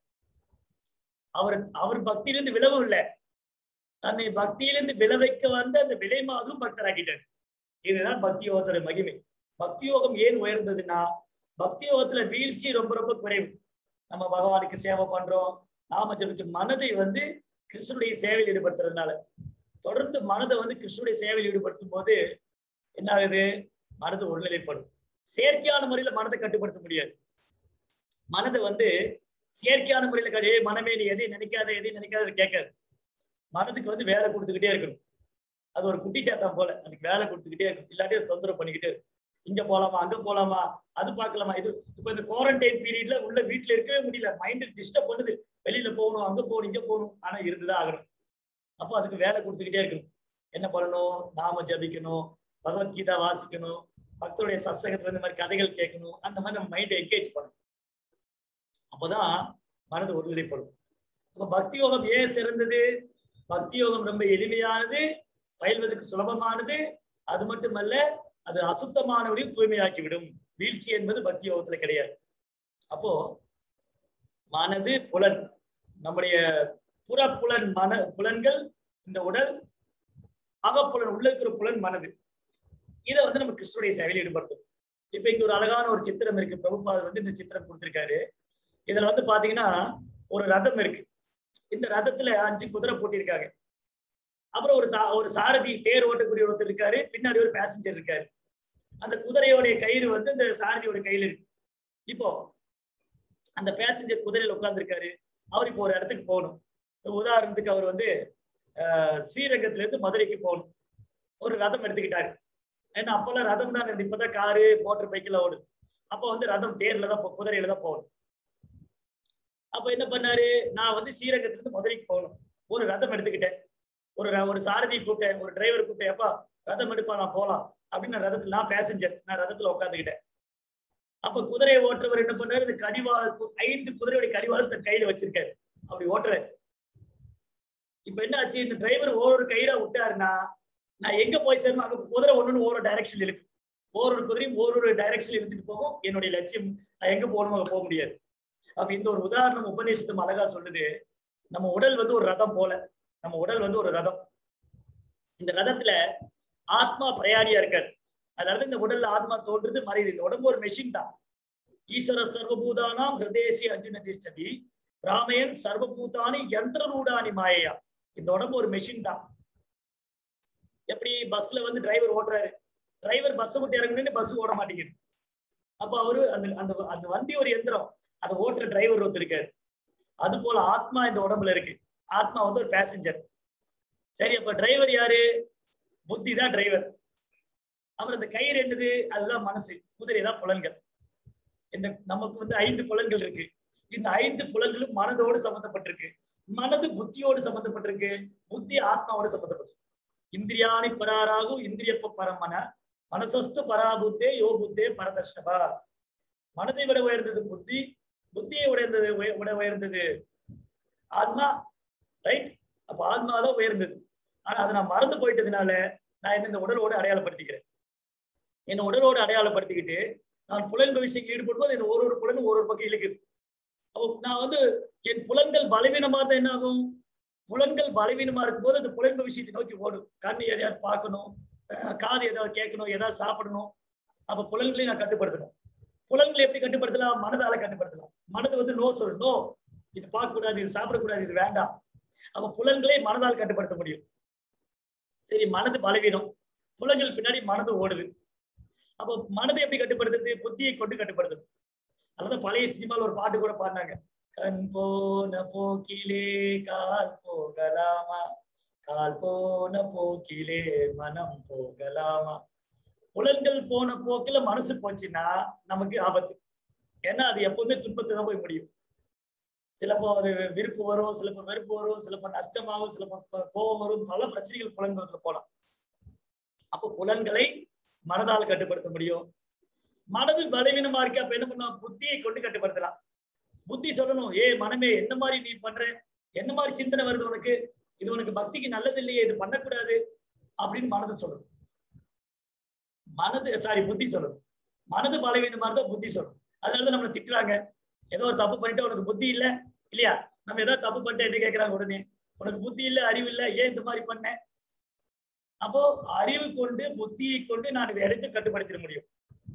அவர் அவர் பக்தியிலிருந்து விலவும் இல்லை தன்னை பக்தியிலிருந்து விளைவிக்க வந்த அந்த விலை மாதும் பக்தராக்கிட்டார் இதுதான் பக்தி யோகத்தோட மகிமை பக்தி யோகம் ஏன் உயர்ந்ததுன்னா பக்தி யோகத்துல வீழ்ச்சி ரொம்ப ரொம்ப குறைவு நம்ம பகவானுக்கு சேவை பண்றோம் நாம ஜபிக்க மனதை வந்து கிருஷ்ணனுடைய சேவையில் ஈடுபடுத்துறதுனால தொடர்ந்து மனதை வந்து கிருஷ்ணனுடைய சேவையில் ஈடுபடுத்தும் போது என்ன ஆகுது மனது ஒருநிலைப்படும் செயற்கையான முறையில மனதை கட்டுப்படுத்த முடியாது மனதை வந்து செயற்கையான முறையில கட்டு "ஏய், மனமே நீ எதையும் நினைக்காத எதையும் நினைக்காத கேட்காது மனதுக்கு வந்து வேலை கொடுத்துக்கிட்டே இருக்கணும் அது ஒரு குட்டி சாத்தான் போல அதுக்கு வேலை கொடுத்துக்கிட்டே இருக்கும் இல்லாட்டி அது தொந்தரவு பண்ணிக்கிட்டே இருக்கும் இங்க போலாமா அங்க போலாமா அது பார்க்கலாமா இது இப்ப இந்த குவாரண்டைன் பீரியட்ல உள்ள வீட்டுல இருக்கவே முடியல மைண்டு டிஸ்டர்ப் பண்ணுது வெளியில போகணும் அங்க போகணும் இங்க போகணும் ஆனா இருந்துதான் ஆகணும் அப்போ அதுக்கு வேலை கொடுத்துக்கிட்டே இருக்கணும் என்ன பண்ணணும் நாம ஜபிக்கணும் பகவத்கீதா வாசிக்கணும் பக்தருடைய சத்சங்கத்துல இந்த மாதிரி கதைகள் கேட்கணும் அந்த மாதிரி நம்ம மைண்டை என்கேஜ் பண்ணணும் அப்போதான் மனது ஒருநிலைப்படும் அப்ப பக்தி யோகம் ஏன் சிறந்தது பக்தி யோகம் ரொம்ப எளிமையானது பயில்வதற்கு சுலபமானது அது மட்டுமல்ல அது அசுத்தமானவரையும் தூய்மையாக்கி விடும் வீழ்ச்சி என்பது பக்தி யோகத்துல கிடையாது அப்போ மனது புலன் நம்முடைய புறப்புலன் மன புலன்கள் இந்த உடல் அகப்புலன் உள்ள இருக்கிற புலன் மனது இதை வந்து நம்ம கிருஷ்ணனுடைய சேவையில் ஈடுபடுத்தும் இப்ப இங்க ஒரு அழகான ஒரு சித்திரம் இருக்கு பிரபுபாதர் வந்து இந்த சித்திரம் கொடுத்திருக்காரு இதுல வந்து பாத்தீங்கன்னா ஒரு ரதம் இருக்கு இந்த ரதத்துல அஞ்சு குதிரை போட்டிருக்காங்க அப்புறம் ஒரு தா- ஒரு சாரதி தேர் ஓட்டக்கூடிய ஒருத்தர் இருக்காரு பின்னாடி ஒரு பேசஞ்சர் இருக்காரு அந்த குதிரையோடைய கயிறு வந்து இந்த சாரதியோட கையில இருக்கு இப்போ அந்த பேசஞ்சர் குதிரையில உட்கார்ந்திருக்காரு அவர் இப்போ ஒரு இடத்துக்கு போகணும் இப்ப உதாரணத்துக்கு அவர் வந்து ஆஹ், ஸ்ரீரங்கத்துல இருந்து மதுரைக்கு போகணும் ஒரு ரதம் எடுத்துக்கிட்டாரு ஏன்னா அப்பெல்லாம் ரதம் தான் இருந்தது இப்பதான் காரு மோட்டர் பைக்கெல்லாம் ஓடுது அப்போ வந்து ரதம் தேர்ல தான் போ- குதிரையில தான் போகணும் அப்ப என்ன பண்ணாரு நான் வந்து ஸ்ரீரங்கத்துல இருந்து மதுரைக்கு போகணும் ஒரு ரதம் எடுத்துக்கிட்டேன் ஒரு ர- ஒரு சாரதி கூப்பிட்டேன் ஒரு டிரைவர் கூப்பிட்டேன் அப்பா ரதம் எடுப்பா நான் போலாம் அப்படின்னு நான் ரதத்துல நான் பேசஞ்சர் நான் ரதத்துல உட்காந்துக்கிட்டேன் அப்ப குதிரையை ஓட்டுறவர் என்ன பண்ணாரு இந்த கடிவாள ஐந்து குதிரையுடைய கடிவாளம் தன் கையில வச்சிருக்காரு அப்படி ஓட்டுறாரு இப்ப என்ன ஆச்சு இந்த டிரைவர் ஒவ்வொரு கயிறா விட்டாருன்னா நான் எங்க போய் சேரணும் அங்க குதிரை ஒண்ணுன்னு ஒரு டைரக்ஷன் இருக்கு ஒவ்வொரு குதிரையும் ஒரு டைரக்ஷன் எடுத்துட்டு போகும் என்னுடைய லட்சியம் நான் எங்க போகணுமோ அங்க போக முடியாது அப்ப இந்த ஒரு உதாரணம் உபநிஷத்தும் அழகா சொல்லுது நம்ம உடல் வந்து ஒரு ரதம் போல நம்ம உடல் வந்து ஒரு ரதம் இந்த ரதத்துல ஆத்மா பிரயாணியா இருக்காரு அதாவது இந்த உடல்ல ஆத்மா தோன்றுது மறையுது இந்த உடம்பு ஒரு மெஷின் தான் ஈஸ்வர சர்வபூதானாம் ஹிருதேசி அர்ஜுன திஷ்டதி ராமயன் சர்வபூதானி யந்திரரூடானி மாயையா இந்த உடம்பு ஒரு மெஷின் தான் எப்படி பஸ்ல வந்து டிரைவர் ஓட்டுறாரு டிரைவர் பஸ் விட்டு இறங்கணும்னு பஸ் ஓட மாட்டேங்குது அப்ப அவரு அந்த அந்த அந்த வண்டி ஒரு எந்திரம் அதை ஓட்டுற டிரைவர் ஒருத்தர் இருக்காரு அது போல ஆத்மா இந்த உடம்புல இருக்கு ஆத்மா வந்து ஒரு பேசஞ்சர் சரி அப்ப டிரைவர் யாரு புத்தி தான் டிரைவர் அப்புறம் இந்த கயிறு என்னது அதுதான் மனசு குதிரை தான் புலன்கள் இந்த நமக்கு வந்து ஐந்து புலன்கள் இருக்கு இந்த ஐந்து புலன்களும் மனதோடு சம்பந்தப்பட்டிருக்கு மனது புத்தியோடு சம்பந்தப்பட்டிருக்கு புத்தி ஆத்மாவோடு சம்பந்தப்பட்டிருக்கு இந்திரியாணி பராராகு இந்திரியப்ப பரமன மனசஸ்து பராபுத்தே யோ புத்தே பரதர்ஷபா மனதை விட உயர்ந்தது புத்தி புத்தியை உயர்ந்தது உய- விட உயர்ந்தது ஆத்மா ரைட் அப்ப ஆத்மா தான் உயர்ந்தது ஆனா அதை நான் மறந்து போயிட்டதுனால நான் என்ன இந்த உடலோடு அடையாளப்படுத்திக்கிறேன் என்ன உடலோடு அடையாளப்படுத்திக்கிட்டு நான் புலன் விஷயங்கள் ஈடுபடும்போது என்ன ஒரு ஒரு புலனும் ஒரு ஒரு பக்கம் இழுக்குது அப்போ நான் வந்து என் புலன்கள் பலவீனமா இருந்தா என்ன ஆகும் புலன்கள் பலவீனமா இருக்கும்போது அந்த புலன்ப விஷயத்தை நோக்கி ஓடும் கண்ணு எதையாவது பார்க்கணும் அஹ் காது ஏதாவது கேட்கணும் ஏதாவது சாப்பிடணும் அப்ப புலன்களையும் நான் கட்டுப்படுத்தணும் புலன்களை எப்படி கட்டுப்படுத்தலாம் மனதால கட்டுப்படுத்தலாம் மனது வந்து நோ சொல்லணும் நோ இது பார்க்க கூடாது இது சாப்பிடக்கூடாது இது வேண்டாம் அப்ப புலன்களை மனதால் கட்டுப்படுத்த முடியும் சரி மனது பலவீனம் புலன்கள் பின்னாடி மனது ஓடுது அப்போ மனதை எப்படி கட்டுப்படுத்துறது புத்தியை கொண்டு கட்டுப்படுத்துது அதான் பழைய சினிமால ஒரு பாட்டு கூட பாடினாங்க கண் போன போக்கிலே கால் போகலாமா கால் போன போக்கிலே மனம் போகலாமா புலன்கள் போன போக்குல மனசு போச்சுன்னா நமக்கு ஆபத்து ஏன்னா அது எப்பவுமே துன்பத்தை தான் போய் முடியும் சிலப்போ அது விருப்பு வரும் சிலப்போ வெறுப்பு வரும் சிலப்போ நஷ்டமாகும் சிலப்போ ப- கோபம் வரும் பல பிரச்சனைகள் புலன்களத்துல போலாம் அப்போ புலன்களை மனதால் கட்டுப்படுத்த முடியும் மனது பலவீனமா இருக்கு அப்ப என்ன பண்ணலாம் புத்தியை கொண்டு கட்டுப்படுத்தலாம் புத்தி சொல்லணும் ஏ மனமே என்ன மாதிரி நீ பண்ற என்ன மாதிரி சிந்தனை வருது உனக்கு இது உனக்கு பக்திக்கு நல்லது இல்லையே இது பண்ணக்கூடாது அப்படின்னு மனது சொல்லணும் மனது சாரி புத்தி சொல்லணும் மனது பலவீனமா இருந்தா புத்தி சொல்லணும் அதனாலதான் நம்மளை திட்டுறாங்க ஏதோ ஒரு தப்பு பண்ணிட்டு உனக்கு புத்தி இல்ல இல்லையா நம்ம ஏதாவது தப்பு பண்ணிட்டு என்ன கேட்கறாங்க உடனே உனக்கு புத்தி இல்ல அறிவு இல்ல ஏன் இந்த மாதிரி பண்ண அப்போ அறிவு கொண்டு புத்தியை கொண்டு நான் இதை எடுத்து கட்டுப்படுத்திட முடியும்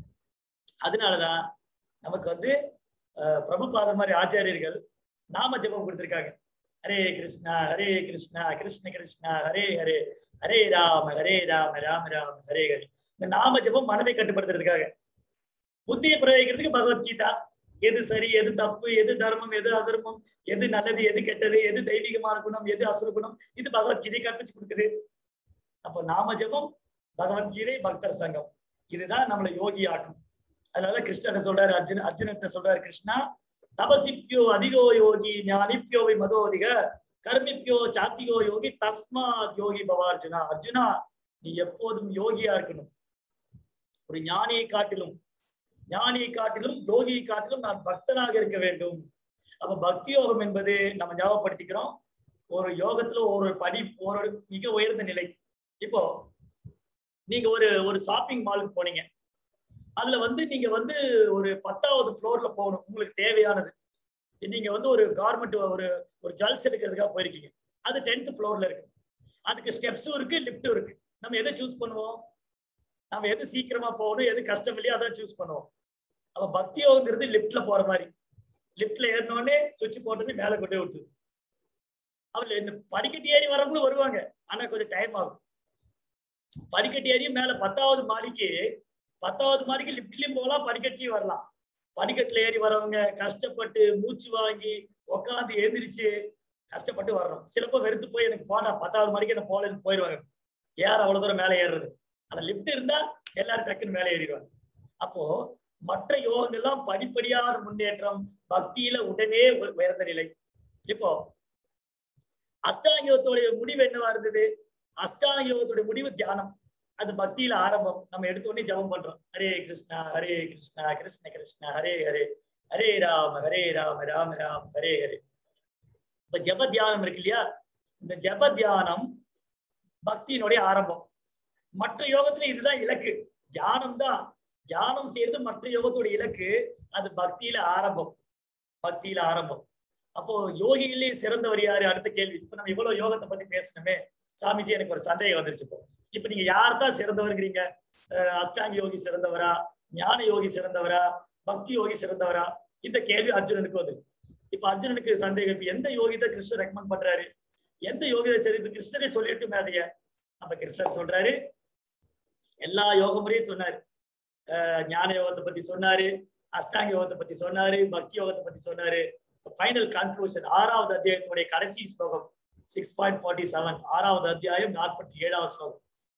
அதனாலதான் நமக்கு வந்து அஹ், பிரபுபாதர் மாதிரி ஆச்சாரியர்கள் நாம ஜெபம் கொடுத்திருக்காங்க ஹரே கிருஷ்ணா ஹரே கிருஷ்ணா கிருஷ்ண கிருஷ்ணா ஹரே ஹரே ஹரே ராம ஹரே ராம ராம ராம ஹரே ஹரே இந்த நாம ஜெபம் மனதை கட்டுப்படுத்துறதுக்காக புத்தியை பிரயோகிக்கிறதுக்கு பகவத்கீதா எது சரி எது தப்பு எது தர்மம் எது அதர்மம் எது நல்லது எது கெட்டது எது தெய்வீகமான குணம் எது அசுர குணம் இது பகவத்கீதை கற்பிச்சு கொடுக்குது அப்போ நாம ஜெபம் பகவத்கீதை பக்தர் சங்கம் இதுதான் நம்மளை யோகி ஆக்கும் அதனால கிருஷ்ணன் சொல்றாரு அர்ஜுன அர்ஜுனத்தை சொல்றாரு கிருஷ்ணா தபசிப்பியோ அதிகோ யோகி ஞானிப்பியோவை மதோதிக கர்மிப்பியோ சாத்திகோ யோகி தஸ்மா யோகி பவா அர்ஜுனா அர்ஜுனா நீ எப்போதும் யோகியா இருக்கணும் ஒரு ஞானியை காட்டிலும் ஞானியை காட்டிலும் யோகியை காட்டிலும் நான் பக்தனாக இருக்க வேண்டும் அப்ப பக்தி யோகம் என்பது நம்ம ஞாபகப்படுத்திக்கிறோம் ஒரு யோகத்துல ஒரு படி ஒரு மிக உயர்ந்த நிலை இப்போ நீங்க ஒரு ஒரு ஷாப்பிங் மாலுக்கு போனீங்க அதுல வந்து நீங்க வந்து ஒரு பத்தாவது ஃப்ளோர்ல போகணும் உங்களுக்கு தேவையானது நீங்க வந்து ஒரு கார்மெண்ட் ஒரு ஒரு ஜுவல்ஸ் எடுக்கிறதுக்காக போயிருக்கீங்க அது டென்த் ஃப்ளோர்ல இருக்கு அதுக்கு ஸ்டெப்ஸும் இருக்கு லிஃப்ட்டும் இருக்கு நம்ம எதை சூஸ் பண்ணுவோம் நம்ம எது சீக்கிரமா போகணும் எது கஷ்டம் இல்லையோ அதான் சூஸ் பண்ணுவோம் அப்ப பக்தி யோகங்கிறது லிஃப்ட்ல போற மாதிரி லிஃப்ட்ல ஏறினோடனே சுவிட்ச் போட்டோன்னே மேல கொண்டு போய் விட்டு அவள் இந்த படிக்கட்டு ஏறி வரவங்களும் வருவாங்க ஆனா கொஞ்சம் டைம் ஆகும் படிக்கட்டு ஏறி மேல பத்தாவது மாடிக்கு பத்தாவது மாடிக்கு லிஃப்ட்லயும் போகலாம் படிக்கட்டுலயும் வரலாம் படிக்கட்டுல ஏறி வரவங்க கஷ்டப்பட்டு மூச்சு வாங்கி உட்காந்து எழுந்திரிச்சு கஷ்டப்பட்டு வர்றோம் சிலப்போ வெறுத்து போய் எனக்கு போனா பத்தாவது மாடிக்கு என்ன போலன்னு போயிடுவாங்க யார் அவ்வளவு தூரம் மேலே ஏறுறது ஆனா லிஃப்ட் இருந்தா எல்லாரும் டக்குன்னு மேலே ஏறிடுவாங்க அப்போ மற்ற யோகங்கள்லாம் படிப்படியான முன்னேற்றம் பக்தியில உடனே உ- உயர்ந்த நிலை இப்போ அஷ்டாங்க யோகத்தோடைய முடிவு என்னவா இருந்தது அஷ்டாங்க யோகத்துடைய முடிவு தியானம் அது பக்தியில ஆரம்பம் நம்ம எடுத்த உடனே ஜெபம் பண்றோம் ஹரே கிருஷ்ணா ஹரே கிருஷ்ணா கிருஷ்ண கிருஷ்ணா ஹரே ஹரே ஹரே ராம ஹரே ராம ராம ராம ஹரே ஹரே இப்ப ஜெப தியானம் இருக்கு இல்லையா இந்த ஜெப தியானம் பக்தியினுடைய ஆரம்பம் மற்ற யோகத்துல இதுதான் இலக்கு தியானம் தான் தியானம் செய்யறது மற்ற யோகத்தோட இலக்கு அது பக்தியில ஆரம்பம் பக்தியில ஆரம்பம் அப்போ யோகிகளே சிறந்தவர் யாரு அடுத்த கேள்வி இப்ப நம்ம இவ்வளவு யோகத்தை பத்தி பேசணுமே சாமிஜி எனக்கு ஒரு சந்தேகம் வந்துருச்சு இப்போ இப்ப நீங்க யார் தான் சிறந்தவர்ங்கிறீங்க அஹ் அஷ்டாங்க யோகி சிறந்தவரா ஞான யோகி சிறந்தவரா பக்தி யோகி சிறந்தவரா இந்த கேள்வி அர்ஜுனனுக்கு வந்துருச்சு இப்ப அர்ஜுனனுக்கு சந்தேகம் இப்ப எந்த யோகி தான் கிருஷ்ணர் ரெக்கமெண்ட் பண்றாரு எந்த யோகிதை சரி இப்ப கிருஷ்ணரே சொல்லிட்டு அதைய அப்ப கிருஷ்ணர் சொல்றாரு எல்லா யோக முறையும் சொன்னாரு அஹ் ஞான யோகத்தை பத்தி சொன்னாரு அஷ்டாங்க யோகத்தை பத்தி சொன்னாரு பக்தி யோகத்தை பத்தி சொன்னாரு ஃபைனல் கன்க்ளூஷன் ஆறாவது அத்தியாயத்துடைய கடைசி ஸ்லோகம் சிக்ஸ் பாயிண்ட் ஃபார்ட்டி செவன் ஆறாவது அத்தியாயம் நாற்பத்தி ஏழாவது ஸ்லோகம்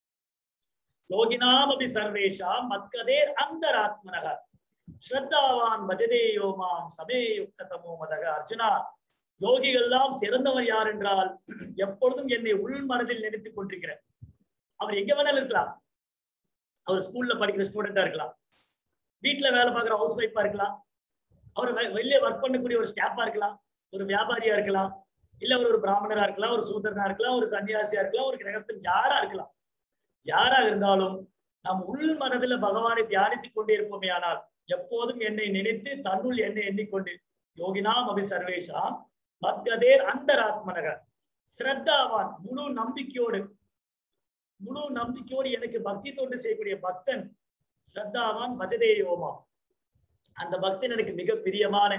யோகினாம் அபி சர்வேஷா மத்கதே அந்தராத்மனக ஸ்ரத்தாவான் பஜதே யோமாம் சமே யுக்ததமோ மதக அர்ஜுனா யோகிகள்லாம் சிறந்தவர் யார் என்றால் எப்பொழுதும் என்னை உள் மனதில் நினைத்துக் கொண்டிருக்கிறேன் அவர் எங்க வேணாலும் இருக்கலாம் அவர் ஸ்கூல்ல படிக்கிற ஸ்டூடெண்டா இருக்கலாம் வீட்டுல வேலை பார்க்குற ஹவுஸ் ஒய்ஃபா இருக்கலாம் அவர் வெ- வெளியே ஒர்க் பண்ணக்கூடிய ஒரு ஸ்டாஃபா இருக்கலாம் ஒரு வியாபாரியா இருக்கலாம் இல்ல அவர் ஒரு பிராமணரா இருக்கலாம் ஒரு சூத்திரனா இருக்கலாம் ஒரு சன்னியாசியா இருக்கலாம் ஒரு கிரகஸ்தன் யாரா இருக்கலாம் யாரா இருந்தாலும் நாம் உள் மனதுல பகவானை தியானித்துக் கொண்டே இருப்போமே ஆனால் எப்போதும் என்னை நினைத்து தன்னுள் என்னை எண்ணிக்கொண்டு யோகினாம் அபி சர்வேஷாம் பக்ததேர் அந்தராத்மனக ஸ்ரத்தாவான் முழு நம்பிக்கையோடு முழு நம்பிக்கையோடு எனக்கு பக்தி தொண்டு செய்யக்கூடிய பக்தன் ஸ்ரத்தாவான் பஜதே யோமா அந்த பக்தன் எனக்கு மிக பிரியமான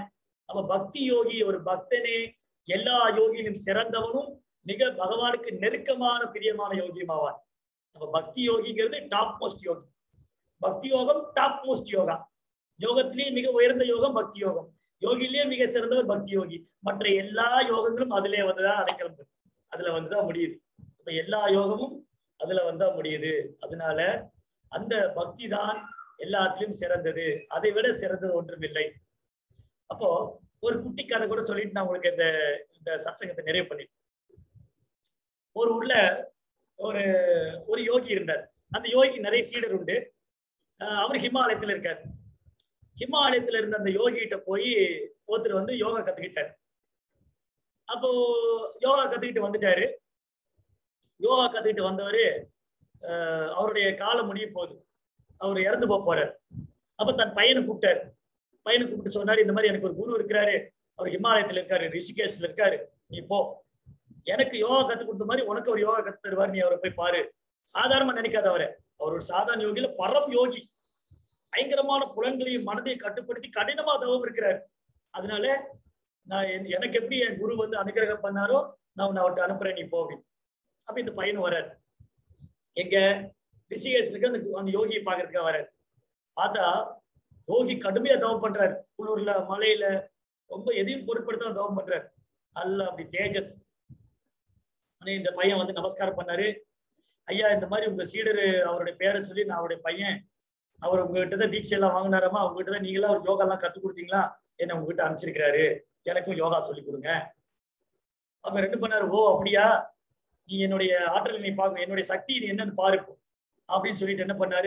அப்ப பக்தி யோகி ஒரு பக்தனே எல்லா யோகியிலும் சிறந்தவனும் மிக பகவானுக்கு நெருக்கமான பிரியமான யோகியுமாவான் அப்ப பக்தி யோகிங்கிறது டாப் மோஸ்ட் யோகி பக்தி யோகம் டாப் மோஸ்ட் யோகா யோகத்திலேயே மிக உயர்ந்த யோகம் பக்தி யோகம் யோகிலேயே மிக சிறந்தவர் பக்தி யோகி மற்ற எல்லா யோகங்களும் அதுலயே வந்துதான் அடைக்கிறது அதுல வந்துதான் முடியுது இப்ப எல்லா யோகமும் அதுல வந்தா முடியுது அதனால அந்த பக்தி தான் எல்லாத்திலும் சிறந்தது அதை விட சிறந்தது ஒன்றுமில்லை அப்போ ஒரு குட்டி கதை கூட சொல்லிட்டு நான் உங்களுக்கு இந்த இந்த சத்சங்கத்தை நிறைவு பண்ணி ஒரு உள்ள ஒரு ஒரு யோகி இருந்தார் அந்த யோகிக்கு நிறைய சீடர் உண்டு அஹ் அவர் ஹிமாலயத்துல இருக்கார் ஹிமாலயத்துல இருந்த அந்த யோகிகிட்ட போய் ஒருத்தர் வந்து யோகா கத்துக்கிட்டார் அப்போ யோகா கத்துக்கிட்டு வந்துட்டாரு யோகா கத்துக்கிட்டு வந்தவரு அஹ் அவருடைய காலம் முடிய போகுது அவர் இறந்து போக போறார் அப்ப தன் பையனை கூப்பிட்டாரு பையனை கூப்பிட்டு சொன்னாரு இந்த மாதிரி எனக்கு ஒரு குரு இருக்கிறாரு அவர் ஹிமாலயத்துல இருக்காரு ரிஷிகேஷ்ல இருக்காரு நீ போ எனக்கு யோகா கத்து கொடுத்த மாதிரி உனக்கு ஒரு யோகா கத்து தருவார் நீ அவரை போய் பாரு சாதாரணமா நினைக்காத அவரை அவர் ஒரு சாதாரண யோகியில பரம் யோகி பயங்கரமான புலன்களையும் மனதையும் கட்டுப்படுத்தி கடினமா தவம் இருக்கிறார் அதனால நான் என்- எனக்கு எப்படி என் குரு வந்து அனுகிரகம் பண்ணாரோ நான் உன்னை அவர்கிட்ட அனுப்புறேன் நீ போவி அப்ப இந்த பையன் வர்றாரு எங்க ரிஷிகேஷனுக்கு அந்த அந்த யோகியை பாக்குறதுக்காக வர்றாரு பார்த்தா யோகி கடுமையா தவம் பண்றாரு குளிர்ல மலையில ரொம்ப எதையும் பொருட்படுத்தாம தவம் பண்றாரு நல்ல அப்படி தேஜஸ் ஆனா இந்த பையன் வந்து நமஸ்காரம் பண்ணாரு ஐயா இந்த மாதிரி உங்க சீடரு அவருடைய பேரை சொல்லி நான் அவருடைய பையன் அவர் உங்ககிட்ட தான் தீட்சை எல்லாம் வாங்கினாராமா உங்ககிட்ட தான் நீங்களா ஒரு யோகா எல்லாம் கத்து கொடுத்தீங்களா என்ன உங்ககிட்ட அனுப்பிச்சிருக்கிறாரு எனக்கும் யோகா சொல்லி கொடுங்க அப்ப ரெண்டு பண்ணாரு ஓ அப்படியா நீ என்னுடைய ஆற்றலை நீ பார்க்க என்னுடைய சக்தி நீ என்னன்னு பாரு இப்போ." அப்படின்னு சொல்லிட்டு என்ன பண்ணாரு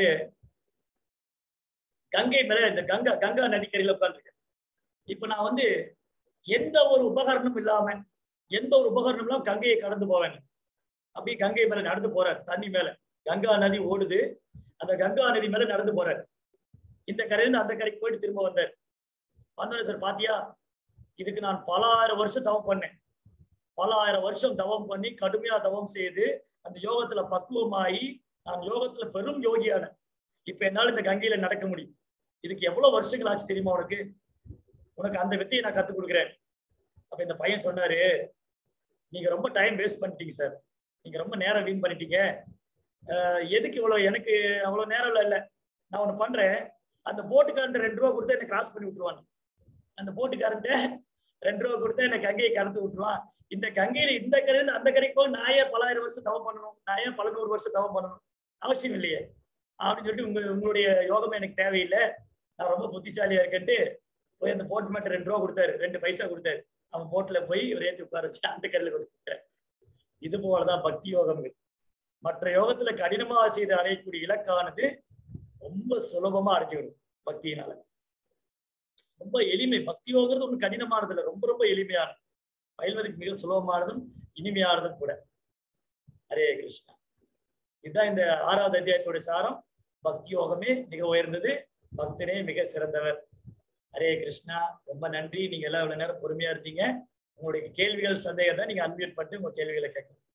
கங்கை மேல இந்த கங்கா கங்கா நதிக்கரையில உட்கார்ந்துருக்கேன் இப்ப நான் வந்து எந்த ஒரு உபகரணமும் இல்லாம எந்த ஒரு உபகரணம் இல்லாம கங்கையை கடந்து போவேன் அப்படியே கங்கை மேல நடந்து போறார் தண்ணி மேல கங்கா நதி ஓடுது அந்த கங்கா நதி மேல நடந்து போறார் இந்த கரையிலிருந்து அந்த கரைக்கு போயிட்டு திரும்ப வந்தார் வந்தோடனே சார் பாத்தியா இதுக்கு நான் பல ஆயிரம் வருஷம் தவம் பண்ணேன் பல ஆயிரம் வருஷம் தவம் பண்ணி கடுமையா தவம் செய்து அந்த யோகத்துல பக்குவமாயி நான் யோகத்துல பெரும் யோகியான இப்ப என்னால இந்த கங்கையில நடக்க முடியும் இதுக்கு எவ்வளவு வருஷங்கள் ஆச்சு தெரியுமா உனக்கு உனக்கு அந்த வித்தையை நான் கத்துக் கொடுக்குறேன் அப்ப இந்த பையன் சொன்னாரு நீங்க ரொம்ப டைம் வேஸ்ட் பண்ணிட்டீங்க சார் நீங்க ரொம்ப நேரம் வீண் பண்ணிட்டீங்க அஹ் எதுக்கு இவ்வளவு எனக்கு அவ்வளவு நேரம் இல்ல இல்ல நான் ஒண்ணு பண்றேன் அந்த போட்டுக்காரன் ரெண்டு ரூபா கொடுத்து என்ன கிராஸ் பண்ணி விட்டுருவான் அந்த போட்டுக்காரன்ட்ட ரெண்டு ரூபா கொடுத்து என்ன கங்கையை கடந்து விட்டுருவான் இந்த கங்கையில இந்த கரையில அந்த கரைக்கு போய் நான் ஏன் பலாயிரம் வருஷம் தவம் பண்ணணும் நான் ஏன் பல நூறு வருஷம் தவம் பண்ணணும் அவசியம் இல்லையே அப்படின்னு சொல்லிட்டு உங்க உங்களுடைய யோகமே எனக்கு தேவையில்லை நான் ரொம்ப புத்திசாலியா இருக்கேன்ட்டு போய் அந்த போட் மட்டும் ரெண்டு ரூபா கொடுத்தாரு ரெண்டு பைசா கொடுத்தாரு அவன் போட்ல போய் இவர் ஏத்தி உட்கார வச்சு அந்த கரையில கொடுத்தாரு இது போலதான் பக்தி யோகங்கள் மற்ற யோகத்துல கடினமா செய்து அடையக்கூடிய இலக்கானது ரொம்ப சுலபமா அடைஞ்சுக்கணும் பக்தியினால ரொம்ப எளிமை பக்தி யோகிறது ஒண்ணு கடினமானது இல்ல ரொம்ப ரொம்ப எளிமையானது பயில்வதற்கு மிக சுலபமானதும் இனிமையானதும் கூட ஹரே கிருஷ்ணா இதுதான் இந்த ஆறாவது அத்தியாயத்தோட சாரம் பக்தி யோகமே மிக உயர்ந்தது பக்தனே மிக சிறந்தவர் ஹரே கிருஷ்ணா ரொம்ப நன்றி நீங்க எல்லாம் இவ்வளவு நேரம் பொறுமையா இருந்தீங்க உங்களுடைய கேள்விகள் சந்தேகம் தான் நீங்க அன்மியூட் பண்ணிட்டு உங்க கேள்விகளை கேட்கலாம்